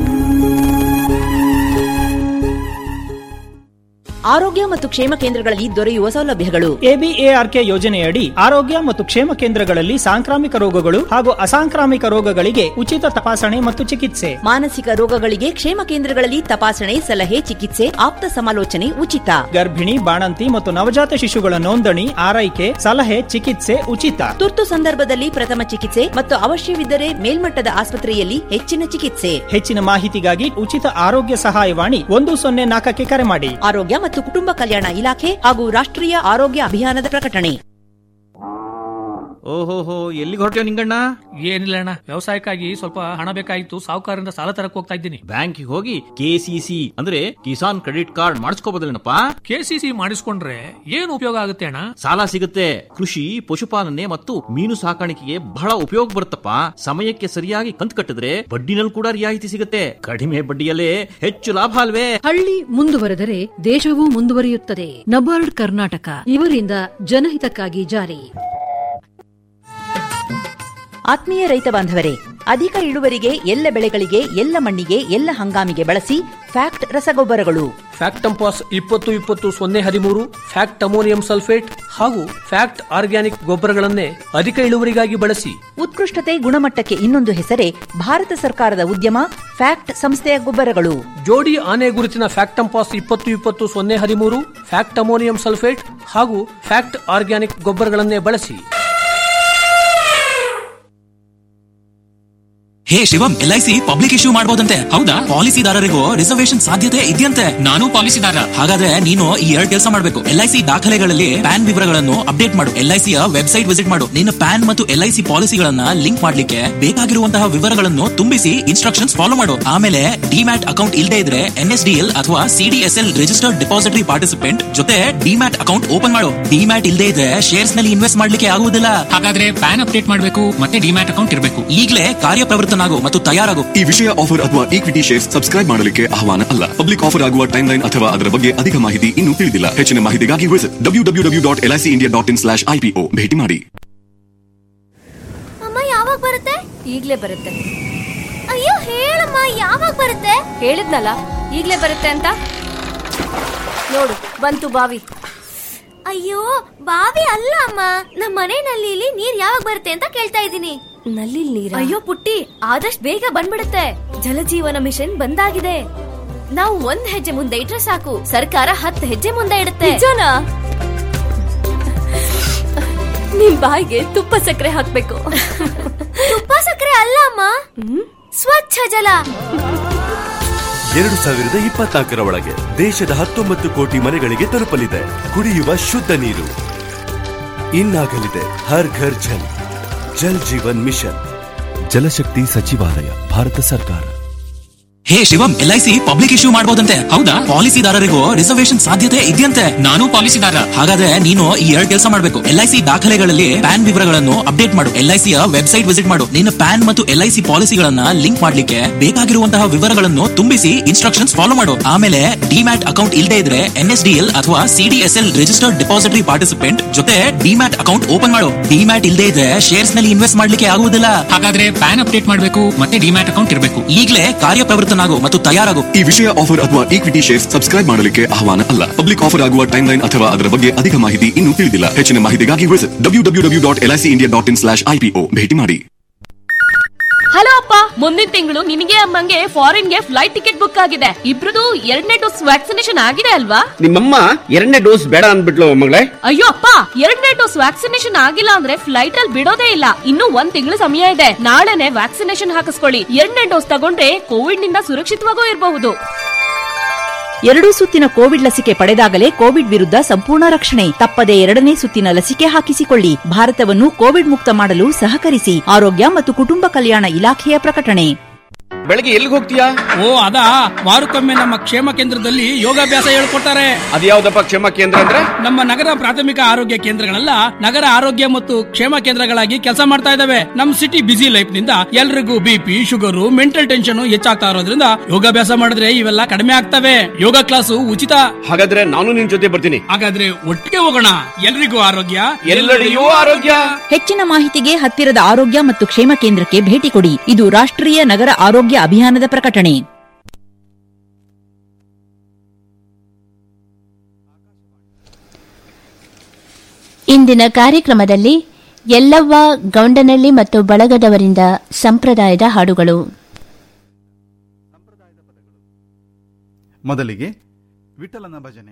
ಆರೋಗ್ಯ ಮತ್ತು ಕ್ಷೇಮ ಕೇಂದ್ರಗಳಲ್ಲಿ ದೊರೆಯುವ ಸೌಲಭ್ಯಗಳು ಎಬಿಎಆರ್ಕೆ ಯೋಜನೆಯಡಿ ಆರೋಗ್ಯ ಮತ್ತು ಕ್ಷೇಮ ಕೇಂದ್ರಗಳಲ್ಲಿ ಸಾಂಕ್ರಾಮಿಕ ರೋಗಗಳು ಹಾಗೂ ಅಸಾಂಕ್ರಾಮಿಕ ರೋಗಗಳಿಗೆ ಉಚಿತ ತಪಾಸಣೆ ಮತ್ತು ಚಿಕಿತ್ಸೆ ಮಾನಸಿಕ ರೋಗಗಳಿಗೆ ಕ್ಷೇಮ ಕೇಂದ್ರಗಳಲ್ಲಿ ತಪಾಸಣೆ ಸಲಹೆ ಚಿಕಿತ್ಸೆ ಆಪ್ತ ಸಮಾಲೋಚನೆ ಉಚಿತ ಗರ್ಭಿಣಿ ಬಾಣಂತಿ ಮತ್ತು ನವಜಾತ ಶಿಶುಗಳ ನೋಂದಣಿ ಆರೈಕೆ ಸಲಹೆ ಚಿಕಿತ್ಸೆ ಉಚಿತ ತುರ್ತು ಸಂದರ್ಭದಲ್ಲಿ ಪ್ರಥಮ ಚಿಕಿತ್ಸೆ ಮತ್ತು ಅವಶ್ಯವಿದ್ದರೆ ಮೇಲ್ಮಟ್ಟದ ಆಸ್ಪತ್ರೆಯಲ್ಲಿ ಹೆಚ್ಚಿನ ಚಿಕಿತ್ಸೆ ಹೆಚ್ಚಿನ ಮಾಹಿತಿಗಾಗಿ ಉಚಿತ ಆರೋಗ್ಯ ಸಹಾಯವಾಣಿ ಒಂದು ಸೊನ್ನೆ ನಾಲ್ಕಕ್ಕೆ ಕರೆ ಮಾಡಿ ಆರೋಗ್ಯ ಮತ್ತು ಕುಟುಂಬ ಕಲ್ಯಾಣ ಇಲಾಖೆ ಹಾಗೂ ರಾಷ್ಟ್ರೀಯ ಆರೋಗ್ಯ ಅಭಿಯಾನದ ಪ್ರಕಟಣೆ ಓಹೋಹೋ ಎಲ್ಲಿಗೆ ಹೊರಟ್ಯೋ ನಿಂಗಣ್ಣ ಏನಿಲ್ಲ ಅಣ್ಣ ವ್ಯವಸಾಯಕ್ಕಾಗಿ ಸ್ವಲ್ಪ ಹಣ ಬೇಕಾಗಿತ್ತು ಸಾಹುಕಾರರಿಂದ ಸಾಲ ತರಕ್ ಹೋಗ್ತಾ ಇದ್ದೀನಿ ಬ್ಯಾಂಕಿಗೆ ಹೋಗಿ ಕೆಸಿಸಿ ಅಂದ್ರೆ ಕಿಸಾನ್ ಕ್ರೆಡಿಟ್ ಕಾರ್ಡ್ ಮಾಡಿಸ್ಕೋಬೋದಲ್ಲೇನಪ್ಪ ಕೆಸಿಸಿ ಮಾಡಿಸ್ಕೊಂಡ್ರೆ ಏನು ಉಪಯೋಗ ಆಗುತ್ತೆ ಅಣ್ಣ ಸಾಲ ಸಿಗುತ್ತೆ ಕೃಷಿ ಪಶುಪಾಲನೆ ಮತ್ತು ಮೀನು ಸಾಕಾಣಿಕೆಗೆ ಬಹಳ ಉಪಯೋಗ ಬರುತ್ತಪ್ಪ ಸಮಯಕ್ಕೆ ಸರಿಯಾಗಿ ಕಂತು ಕಟ್ಟಿದ್ರೆ ಬಡ್ಡಿನಲ್ಲಿ ಕೂಡ ರಿಯಾಯಿತಿ ಸಿಗುತ್ತೆ ಕಡಿಮೆ ಬಡ್ಡಿಯಲ್ಲೇ ಹೆಚ್ಚು ಲಾಭ ಅಲ್ವೇ ಹಳ್ಳಿ ಮುಂದುವರೆದರೆ ದೇಶವೂ ಮುಂದುವರಿಯುತ್ತದೆ ನಬಾರ್ಡ್ ಕರ್ನಾಟಕ ಇವರಿಂದ ಜನಹಿತಕ್ಕಾಗಿ ಜಾರಿ ಆತ್ಮೀಯ ರೈತ ಬಾಂಧವರೇ ಅಧಿಕ ಇಳುವರಿಗೆ ಎಲ್ಲ ಬೆಳೆಗಳಿಗೆ ಎಲ್ಲ ಮಣ್ಣಿಗೆ ಎಲ್ಲ ಹಂಗಾಮಿಗೆ ಬಳಸಿ ಫ್ಯಾಕ್ಟ್ ರಸಗೊಬ್ಬರಗಳು ಫ್ಯಾಕ್ಟಂಪಾಸ್ ಇಪ್ಪತ್ತು ಇಪ್ಪತ್ತು ಸೊನ್ನೆ ಹದಿಮೂರು ಫ್ಯಾಕ್ಟ್ ಅಮೋನಿಯಂ ಸಲ್ಫೇಟ್ ಹಾಗೂ ಫ್ಯಾಕ್ಟ್ ಆರ್ಗ್ಯಾನಿಕ್ ಗೊಬ್ಬರಗಳನ್ನೇ ಅಧಿಕ ಇಳುವರಿಗಾಗಿ ಬಳಸಿ ಉತ್ಕೃಷ್ಟತೆ ಗುಣಮಟ್ಟಕ್ಕೆ ಇನ್ನೊಂದು ಹೆಸರೇ ಭಾರತ ಸರ್ಕಾರದ ಉದ್ಯಮ ಫ್ಯಾಕ್ಟ್ ಸಂಸ್ಥೆಯ ಗೊಬ್ಬರಗಳು ಜೋಡಿ ಆನೆ ಗುರುತಿನ ಫ್ಯಾಕ್ಟಂಪಾಸ್ ಇಪ್ಪತ್ತು ಇಪ್ಪತ್ತು ಸೊನ್ನೆ ಹದಿಮೂರು ಫ್ಯಾಕ್ಟ್ ಅಮೋನಿಯಂ ಸಲ್ಫೇಟ್ ಹಾಗೂ ಫ್ಯಾಕ್ಟ್ ಆರ್ಗ್ಯಾನಿಕ್ ಗೊಬ್ಬರಗಳನ್ನೇ ಬಳಸಿ ಹೇ ಶಿವಂ ಎಲ್ಐಸಿ ಪಬ್ಲಿಕ್ ಇಶ್ಯೂ ಮಾಡಬಹುದಂತೆ ಹೌದಾ ಪಾಲಿಸಿದಾರರಿಗೂ ರಿಸರ್ವೇಶನ್ ಸಾಧ್ಯತೆ ಇದೆಯಂತೆ ನಾನು ಪಾಲಿಸಿದಾರ ಹಾಗಾದ್ರೆ ನೀನು ಈ ಎರಡು ಕೆಲಸ ಮಾಡಬೇಕು ಎಲ್ಐಸಿ ದಾಖಲೆಗಳಲ್ಲಿ ಪ್ಯಾನ್ ವಿವರಗಳನ್ನು ಅಪ್ಡೇಟ್ ಮಾಡು ಎಲ್ಐಸಿಯ ವೆಬ್ಸೈಟ್ ವಿಸಿಟ್ ಮಾಡು ನಿನ್ನ ಪ್ಯಾನ್ ಮತ್ತು ಎಲ್ಐಸಿ ಪಾಲಿಸಿಗಳನ್ನ ಲಿಂಕ್ ಮಾಡ್ಲಿಕ್ಕೆ ಬೇಕಾಗಿರುವಂತಹ ವಿವರಗಳನ್ನು ತುಂಬಿಸಿ ಇನ್ಸ್ಟ್ರಕ್ಷನ್ಸ್ ಫಾಲೋ ಮಾಡು ಆಮೇಲೆ ಡಿಮ್ಯಾಟ್ ಅಕೌಂಟ್ ಇಲ್ಲದೆ ಇದ್ರೆ ಎನ್ಎಸ್ಡಿಎಲ್ ಅಥವಾ ಸಿಡಿಎಸ್ಎಲ್ ರಿಜಿಸ್ಟರ್ಡ್ ಡಿಪಾಸಿಟರಿ ಪಾರ್ಟಿಸಿಪೆಂಟ್ ಜೊತೆ ಡಿಮ್ಯಾಟ್ ಅಕೌಂಟ್ ಓಪನ್ ಮಾಡು ಡಿಮ್ಯಾಟ್ ಇಲ್ಲದೆ ಇದ್ರೆ ಶೇರ್ಸ್ ನಲ್ಲಿ ಇನ್ವೆಸ್ಟ್ ಮಾಡ್ಲಿಕ್ಕೆ ಆಗುವುದಿಲ್ಲ ಹಾಗಾದ್ರೆ ಪ್ಯಾನ್ ಅಪ್ಡೇಟ್ ಮಾಡಬೇಕು ಮತ್ತೆ ಡಿಮ್ಯಾಟ್ ಅಕೌಂಟ್ ಇರಬೇಕು ಈಗಲೇ ಕಾರ್ಯಪ್ರವೃತ್ತನಾಗು ಮತ್ತು ತಯಾರಾಗು ಈ ವಿಷಯ ಆಫರ್ ಅಥವಾ ಈಕ್ವಿಟಿ ಶೇರ್ಸ್ ಸಬ್ಸ್ಕ್ರೈಬ್ ಮಾಡಲಿಕ್ಕೆ ಆಹ್ವಾನ ಅಲ್ಲ ಪಬ್ಲಿಕ್ ಆಫರ್ ಆಗುವ ಟೈಮ್ ಲೈನ್ ಅಥವಾ ಅದರ ಬಗ್ಗೆ ಅಧಿಕ ಮಾಹಿತಿ ಇನ್ನೂ ತಿಳಿದಿಲ್ಲ ಹೆಚ್ಚಿನ ಮಾಹಿತಿಗಾಗಿ visit W W W dot L IC India dot in slash IPO ಭೇಟಿ ಮಾಡಿ ಅಮ್ಮ ಯಾವಾಗ ಬರುತ್ತೆ ಈಗ್ಲೇ ಬರುತ್ತೆ ಅಯ್ಯೋ ಹೇಳಮ್ಮ ಯಾವಾಗ ಬರುತ್ತೆ ಹೇಳಿದ್ನಲ್ಲ ಈಗ್ಲೇ ಬರುತ್ತೆ ಅಂತ ನೋಡು ಬಂತು ಬಾವಿ ಅಯ್ಯೋ ಬಾವಿ ಅಲ್ಲ ಅಮ್ಮ ನಮ್ಮ ಮನೆ ನಲ್ಲಿಲಿ ನೀರ್ ಯಾವಾಗ ಬರುತ್ತೆ ಅಂತ ಕೇಳ್ತಾ ಇದ್ದೀನಿ ನಲ್ಲಿ ನೀರ ಅಯ್ಯೋ ಪುಟ್ಟಿ ಆದಷ್ಟು ಬೇಗ ಬಂದ್ಬಿಡುತ್ತೆ ಜಲಜೀವನ ಮಿಷನ್ ಬಂದಾಗಿದೆ ನಾವು ಒಂದ್ ಹೆಜ್ಜೆ ಮುಂದೆ ಇಟ್ರೆ ಸಾಕು ಸರ್ಕಾರ ಹತ್ತು ಹೆಜ್ಜೆ ಮುಂದೆ ಇಡುತ್ತೆ ನಿಜನಾ ನಿಮ್ ಬಾಯಿಗೆ ತುಪ್ಪ ಸಕ್ಕರೆ ಹಾಕ್ಬೇಕು ತುಪ್ಪ ಸಕ್ಕರೆ ಅಲ್ಲ ಅಮ್ಮ ಸ್ವಚ್ಛ ಜಲ ಎರಡು ಸಾವಿರದ ಇಪ್ಪತ್ನಾಲ್ಕರ ಒಳಗೆ ದೇಶದ ಹತ್ತೊಂಬತ್ತು ಕೋಟಿ ಮನೆಗಳಿಗೆ ತಲುಪಲಿದೆ ಕುಡಿಯುವ ಶುದ್ಧ ನೀರು ಇನ್ನಾಗಲಿದೆ ಹರ್ ಘರ್ ಜಲ್ ಜಲ್ ಜೀವನ್ ಮಿಷನ್ ಜಲಶಕ್ತಿ ಸಚಿವಾಲಯ ಭಾರತ ಸರ್ಕಾರ ಹೇ ಶಿವಂ ಎಲ್ಐಸಿ ಪಬ್ಲಿಕ್ ಇಶ್ಯೂ ಮಾಡಬಹುದಂತೆ ಹೌದಾ ಪಾಲಿಸಿದಾರರಿಗೂ ರಿಸರ್ವೇಶನ್ ಸಾಧ್ಯತೆ ಇದೆಯಂತೆ ನಾನು ಪಾಲಿಸಿದಾರ ಹಾಗಾದ್ರೆ ನೀನು ಈ ಎರಡು ಕೆಲಸ ಮಾಡಬೇಕು ಎಲ್ಐಸಿ ದಾಖಲೆಗಳಲ್ಲಿ ಪ್ಯಾನ್ ವಿವರಗಳನ್ನು ಅಪ್ಡೇಟ್ ಮಾಡು ಎಲ್ಐಸಿಯ ವೆಬ್ಸೈಟ್ ವಿಸಿಟ್ ಮಾಡು ನಿನ್ನ ಪ್ಯಾನ್ ಮತ್ತು ಎಲ್ಐಸಿ ಪಾಲಿಸಿಗಳನ್ನ ಲಿಂಕ್ ಮಾಡ್ಲಿಕ್ಕೆ ಬೇಕಾಗಿರುವಂತಹ ವಿವರಗಳನ್ನು ತುಂಬಿಸಿ ಇನ್ಸ್ಟ್ರಕ್ಷನ್ಸ್ ಫಾಲೋ ಮಾಡು ಆಮೇಲೆ ಡಿಮ್ಯಾಟ್ ಅಕೌಂಟ್ ಇಲ್ಲದೆ ಇದ್ರೆ ಎನ್ಎಸ್ಡಿಎಲ್ ಅಥವಾ ಸಿಡಿಎಸ್ಎಲ್ ರಿಜಿಸ್ಟರ್ಡ್ ಡಿಪಾಸಿಟರಿ ಪಾರ್ಟಿಸಿಪೆಂಟ್ ಜೊತೆ ಡಿಮ್ಯಾಟ್ ಅಕೌಂಟ್ ಓಪನ್ ಮಾಡು ಡಿಮ್ಯಾಟ್ ಇಲ್ಲದೆ ಇದ್ರೆ ಶೇರ್ಸ್ ನಲ್ಲಿ ಇನ್ವೆಸ್ಟ್ ಮಾಡ್ಲಿಕ್ಕೆ ಆಗುವುದಿಲ್ಲ ಹಾಗಾದ್ರೆ ಪ್ಯಾನ್ ಅಪ್ಡೇಟ್ ಮಾಡಬೇಕು ಮತ್ತೆ ಡಿಮ್ಯಾಟ್ ಅಕೌಂಟ್ ಇರಬೇಕು ಈಗಲೇ ಕಾರ್ಯಪ್ರವೃತ್ತನಾಗು ಮತ್ತು ತಯಾರಾಗು ಈ ವಿಷಯ ಆಫರ್ ಅಥವಾ ಈಕ್ವಿಟಿ ಶೇರ್ಸ್ ಸಬ್ಸ್ಕ್ರೈಬ್ ಮಾಡಲಿಕ್ಕೆ ಆಹ್ವಾನ ಅಲ್ಲ ಪಬ್ಲಿಕ್ ಆಫರ್ ಆಗುವ ಟೈಮ್ ಲೈನ್ ಅಥವಾ ಅದರ ಬಗ್ಗೆ ಅಧಿಕ ಮಾಹಿತಿ ಇನ್ನೂ ತಿಳಿದಿಲ್ಲ ಹೆಚ್ಚಿನ ಮಾಹಿತಿಗಾಗಿ visit W W W dot L IC India dot in slash IPO ಭೇಟಿ ಮಾಡಿ ಹಲೋ ಅಪ್ಪ ಮುಂದಿನ ತಿಂಗಳು ನಿನಗೆ ಅಮ್ಮಂಗೆ ಫಾರಿನ್ಗೆ ಫ್ಲೈಟ್ ಟಿಕೆಟ್ ಬುಕ್ ಆಗಿದೆ ಇಬ್ರದು ಎರಡನೇ ಡೋಸ್ ವ್ಯಾಕ್ಸಿನೇಷನ್ ಆಗಿದೆ ಅಲ್ವಾ ನಿಮ್ಮಮ್ಮ ಎರಡನೇ ಡೋಸ್ ಬೇಡ ಅಂದ್ಬಿಟ್ಲು ಮಗಳೇ ಅಯ್ಯೋ ಅಪ್ಪ ಎರಡನೇ ಡೋಸ್ ವ್ಯಾಕ್ಸಿನೇಷನ್ ಆಗಿಲ್ಲ ಅಂದ್ರೆ ಫ್ಲೈಟ್ ಅಲ್ಲಿ ಬಿಡೋದೇ ಇಲ್ಲ ಇನ್ನು ಒಂದ್ ತಿಂಗಳು ಸಮಯ ಇದೆ ನಾಳೆನೆ ವ್ಯಾಕ್ಸಿನೇಷನ್ ಹಾಕಿಸ್ಕೊಳ್ಳಿ ಎರಡನೇ ಡೋಸ್ ತಗೊಂಡ್ರೆ ಕೋವಿಡ್ ನಿಂದ ಸುರಕ್ಷಿತವಾಗೂ ಇರಬಹುದು ಎರಡೂ ಸುತ್ತಿನ ಕೋವಿಡ್ ಲಸಿಕೆ ಪಡೆದಾಗಲೇ ಕೋವಿಡ್ ವಿರುದ್ಧ ಸಂಪೂರ್ಣ ರಕ್ಷಣೆ ತಪ್ಪದೆ ಎರಡನೇ ಸುತ್ತಿನ ಲಸಿಕೆ ಹಾಕಿಸಿಕೊಳ್ಳಿ ಭಾರತವನ್ನು ಕೋವಿಡ್ ಮುಕ್ತ ಮಾಡಲು ಸಹಕರಿಸಿ ಆರೋಗ್ಯ ಮತ್ತು ಕುಟುಂಬ ಕಲ್ಯಾಣ ಇಲಾಖೆಯ ಪ್ರಕಟಣೆ ಬೆಳಗ್ಗೆ ಎಲ್ಲಿಗೆ ಹೋಗ್ತೀಯಾ ಓ ಅದಾ ವಾರಕ್ಕೊಮ್ಮೆ ನಮ್ಮ ಕ್ಷೇಮ ಕೇಂದ್ರದಲ್ಲಿ ಯೋಗಾಭ್ಯಾಸ ಹೇಳ್ಕೊಡ್ತಾರೆ ಅದ್ಯಾವ್ದಪ್ಪ ಕ್ಷೇಮ ಕೇಂದ್ರ ಅಂದ್ರೆ ನಮ್ಮ ನಗರ ಪ್ರಾಥಮಿಕ ಆರೋಗ್ಯ ಕೇಂದ್ರಗಳೆಲ್ಲ ನಗರ ಆರೋಗ್ಯ ಮತ್ತು ಕ್ಷೇಮ ಕೇಂದ್ರಗಳಾಗಿ ಕೆಲಸ ಮಾಡ್ತಾ ಇದಾವೆ ನಮ್ ಸಿಟಿ ಬಿಸಿ ಲೈಫ್ ನಿಂದ ಎಲ್ರಿಗೂ ಬಿಪಿ ಶುಗರು ಮೆಂಟಲ್ ಟೆನ್ಷನ್ ಹೆಚ್ಚಾಗ್ತಾ ಇರೋದ್ರಿಂದ ಯೋಗಾಭ್ಯಾಸ ಮಾಡಿದ್ರೆ ಇವೆಲ್ಲ ಕಡಿಮೆ ಆಗ್ತವೆ ಯೋಗ ಕ್ಲಾಸು ಉಚಿತ ಹಾಗಾದ್ರೆ ನಾನು ನಿನ್ ಜೊತೆ ಬರ್ತೀನಿ ಹಾಗಾದ್ರೆ ಒಟ್ಟಿಗೆ ಹೋಗೋಣ ಎಲ್ರಿಗೂ ಆರೋಗ್ಯ ಎಲ್ಲೆಡೆಯೂ ಆರೋಗ್ಯ ಹೆಚ್ಚಿನ ಮಾಹಿತಿಗೆ ಹತ್ತಿರದ ಆರೋಗ್ಯ ಮತ್ತು ಕ್ಷೇಮ ಕೇಂದ್ರಕ್ಕೆ ಭೇಟಿ ಕೊಡಿ ಇದು ರಾಷ್ಟ್ರೀಯ ನಗರ ಆರೋಗ್ಯ ಅಭಿಯಾನದ ಪ್ರಕಟಣೆ ಇಂದಿನ ಕಾರ್ಯಕ್ರಮದಲ್ಲಿ ಎಲ್ಲವ್ವ ಗೌಂಡನಹಳ್ಳಿ ಮತ್ತು ಬಳಗದವರಿಂದ ಸಂಪ್ರದಾಯದ ಹಾಡುಗಳು ಮೊದಲಿಗೆ ವಿಠಲನ ಭಜನೆ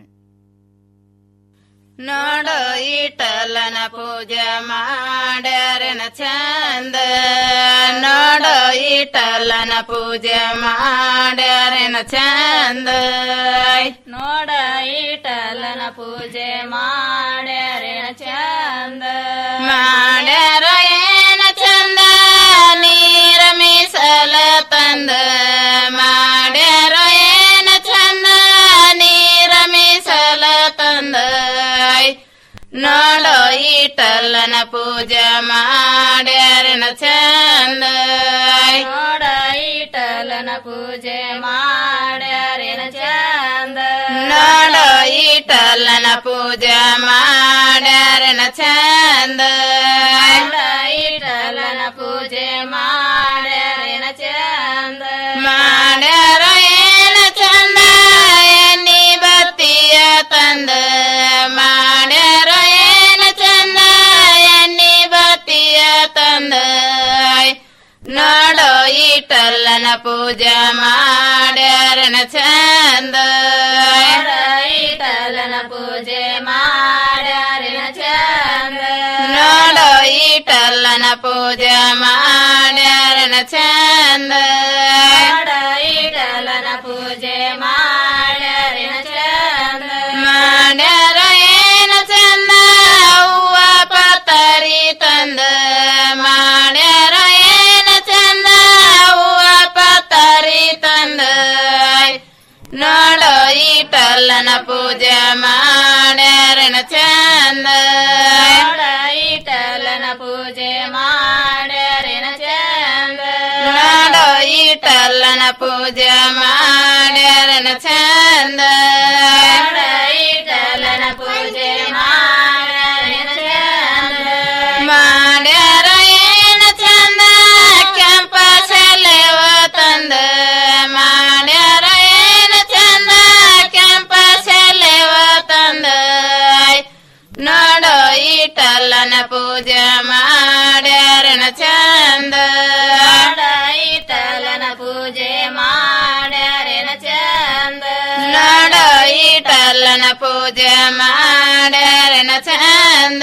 ನೋಡು ಈಟಲನ ಪೂಜೆ ಮಾಡ್ಯಾರನ ಚಂದ ನೋಡು ಈಟಲನ ಪೂಜೆ ಮಾಡ್ಯಾರನ ಚಂದ ನೋಡ ಈಟಲನ ಪೂಜೆ ಮಾಡ್ಯಾರನ ಚಂದ ಮಾಡ್ಯಾರ ಏನ ಚಂದ ನೀರ ಮೀಸಲ ತಂದ ಮಾಡ್ಯಾರ ಏನ ಚಂದ ನೀರ ಮೀಸಲ ತಂದ ನೋಡೋ ಈಟಲ್ಲನ ಪೂಜೆ ಮಾಡ್ಯಾರನ ಚಂದ ನೋಡ ಈಟಲ್ಲನ ಪೂಜೆ ಮಾಡ್ಯಾರನ ಚಂದ ನೋಡೋ ಈಟಲ್ಲನ ಪೂಜೆ ಮಾಡ್ಯಾರನ ಚಂದ ಈಟಲ್ಲನ ಪೂಜೆ ಮಾಡ್ಯಾರನ ಚಂದ ಮಾಡ್ಯಾರ ಏನ ಚಂದ ಎನ್ನಿ ಬತ್ತಿಯ ತಂದ ಮಾಡ್ಯಾರ ಏನ ಚಂದ ಎನ್ನಿ ಬತ್ತಿಯ ತಂದ ನೋಡೋ ಈಟಲ್ಲನ ಪೂಜೆ ಮಾಡ್ಯಾರನ ಚಂದ ಈಟಲ್ಲನ ಪೂಜೆ ಮಾಡ್ಯಾರನ ಚಂದ ನೋಡೋ ಈಟಲ್ಲನ ಪೂಜೆ ಮಾಡ್ಯಾರನ ಚಂದ ಈಟಲ್ಲನ ಪೂಜೆ ಮಾಡ್ಯಾರನ ಚಂದ ಮಾಡ್ಯಾರ ಏನ ಚಂದ ಹೂವ ಪತರಿ ತಂದ ಮಾಡ್ಯಾರ ಏನ ಚಂದ ಹೂವ ಪತರಿ ತಂದ ನೋಡೋ ಈಟಲ್ಲನ ಪೂಜೆ ಮಾಡ್ಯಾರನ ಚಂದ ಈಟಲ್ಲನ ಪೂಜೆ ಮಾಡ್ಯಾರನ ಚಂದ ನೋಡೋ ಈಟಲ್ಲನ ಪೂಜೆ ಮಾಡ್ಯಾರನ ಚಂದ ಈಟಲ್ಲನ ಪೂಜೆ ಮಾಡ್ಯಾರನ ಚಂದ ಮಾಡ್ಯಾರ ಏನ ಚಂದ ಕೆಂಪ ಸೆಲೆವ ತಂದ ಮಾಡ್ಯಾರ ಏನ ಚಂದ ಕೆಂಪ ಸೆಲೆವ ತಂದ ನೋಡೋ ಈಟಲ್ಲನ ಪೂಜೆ ಮಾಡ್ಯಾರನ ಚಂದ ಈಟಲ್ಲನ ಪೂಜೆ ಮಾಡ್ಯಾರನ ಚಂದ ನೋಡೋ ಈಟಲ್ಲನ ಪೂಜೆ ಮಾಡ್ಯಾರನ ಚಂದ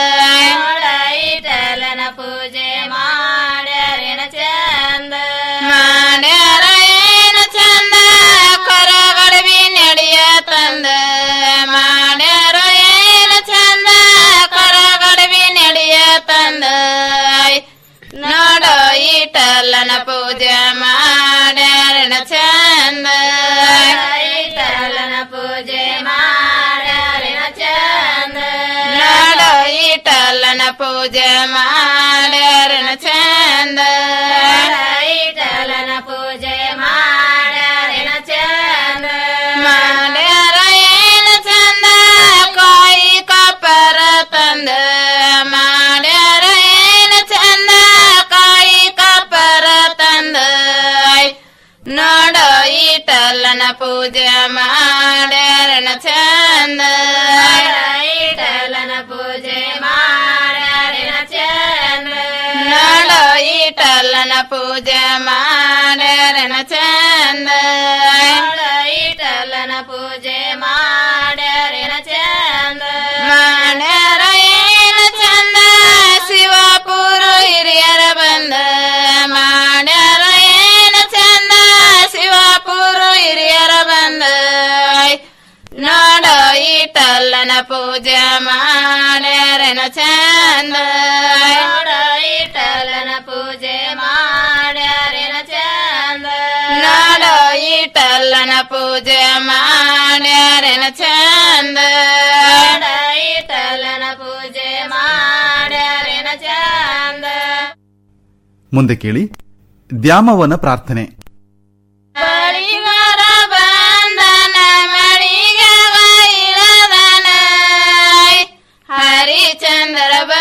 ಈಟಲ್ಲನ ಪೂಜೆ ಮಾಡ್ಯಾರನ ಚಂದ ಮಾಡ್ಯಾರ ಏನ ಚಂದ ಕೊರಗಡವಿ ನಡೆಯ ತಂದ ಮಾಡ್ಯಾರ ಏನ ಚಂದ ಕೊರಗಡವಿ ನಡೆಯ ತಂದ ನೋಡೋ ಈಟಲ್ಲನ ಪೂಜೆ ಮಾಡ್ಯಾರನ ಚಂದ ಈಟಲ್ಲನ ಪೂಜೆ ಮಾಡ್ಯಾರನ ಚಂದ ನೋಡೋ ಈಟಲ್ಲನ ಪೂಜೆ ಮಾಡ್ಯಾರನ ಚಂದ ಈಟಲ್ಲನ ಪೂಜೆ ಮಾಡ್ಯಾರನ ಚಂದ ಮಾಡ್ಯಾರ ಏನ ಚಂದ ಕಾಯಿ ಕಪ್ಪರ ತಂದ ಮಾಡ್ಯಾರ ಏನ ಚಂದ ಕಾಯಿ ಕಪ್ಪರ ತಂದ ನೋಡೋ ಈಟಲ್ಲನ ಪೂಜೆ ಮಾಡ್ಯಾರನ ಚಂದ ಈಟಲ್ಲನ ಪೂಜೆ ಮಾಡ್ಯಾರನ ಚಂದ ನೋಡೋ ಈಟಲ್ಲನ ಪೂಜೆ ಮಾಡ್ಯಾರನ ಚಂದ ಈಟಲ್ಲನ ಪೂಜೆ ಮಾಡ್ಯಾರನ ಚಂದ ಮಾಡ್ಯಾರ ಏನ ಚಂದ ಶಿವಪುರ ಹಿರಿಯರ ಬಂದ ಮಾಡ್ಯಾರ ಏನ ಚಂದ ಶಿವಪುರ ಹಿರಿಯರ ಬಂದ ನೋಡೋ ಈಟಲ್ಲನ ಪೂಜೆ ಮಾಡ್ಯಾರನ ಚಂದ ನೋಡೋ ಈಟಲ್ಲನ ಪೂಜೆ ಮಾಡ್ಯಾರನ ಚಂದ ಇಟಲ್ಲನ ಪೂಜೆ ಮಾಡ್ಯಾರೇನ ಚಂದ ಇಟಲ್ಲನ ಪೂಜೆ ಮಾಡ್ಯಾರೇನ ಚಂದ ಮುಂದೆ ಕೇಳಿ ದ್ಯಾಮವನ ಪ್ರಾರ್ಥನೆ ಬಳಿಗಾರ ಬಂದನ ಮಳಿಗವ ಇಳದನ ಹರಿಚಂದ್ರ ಬ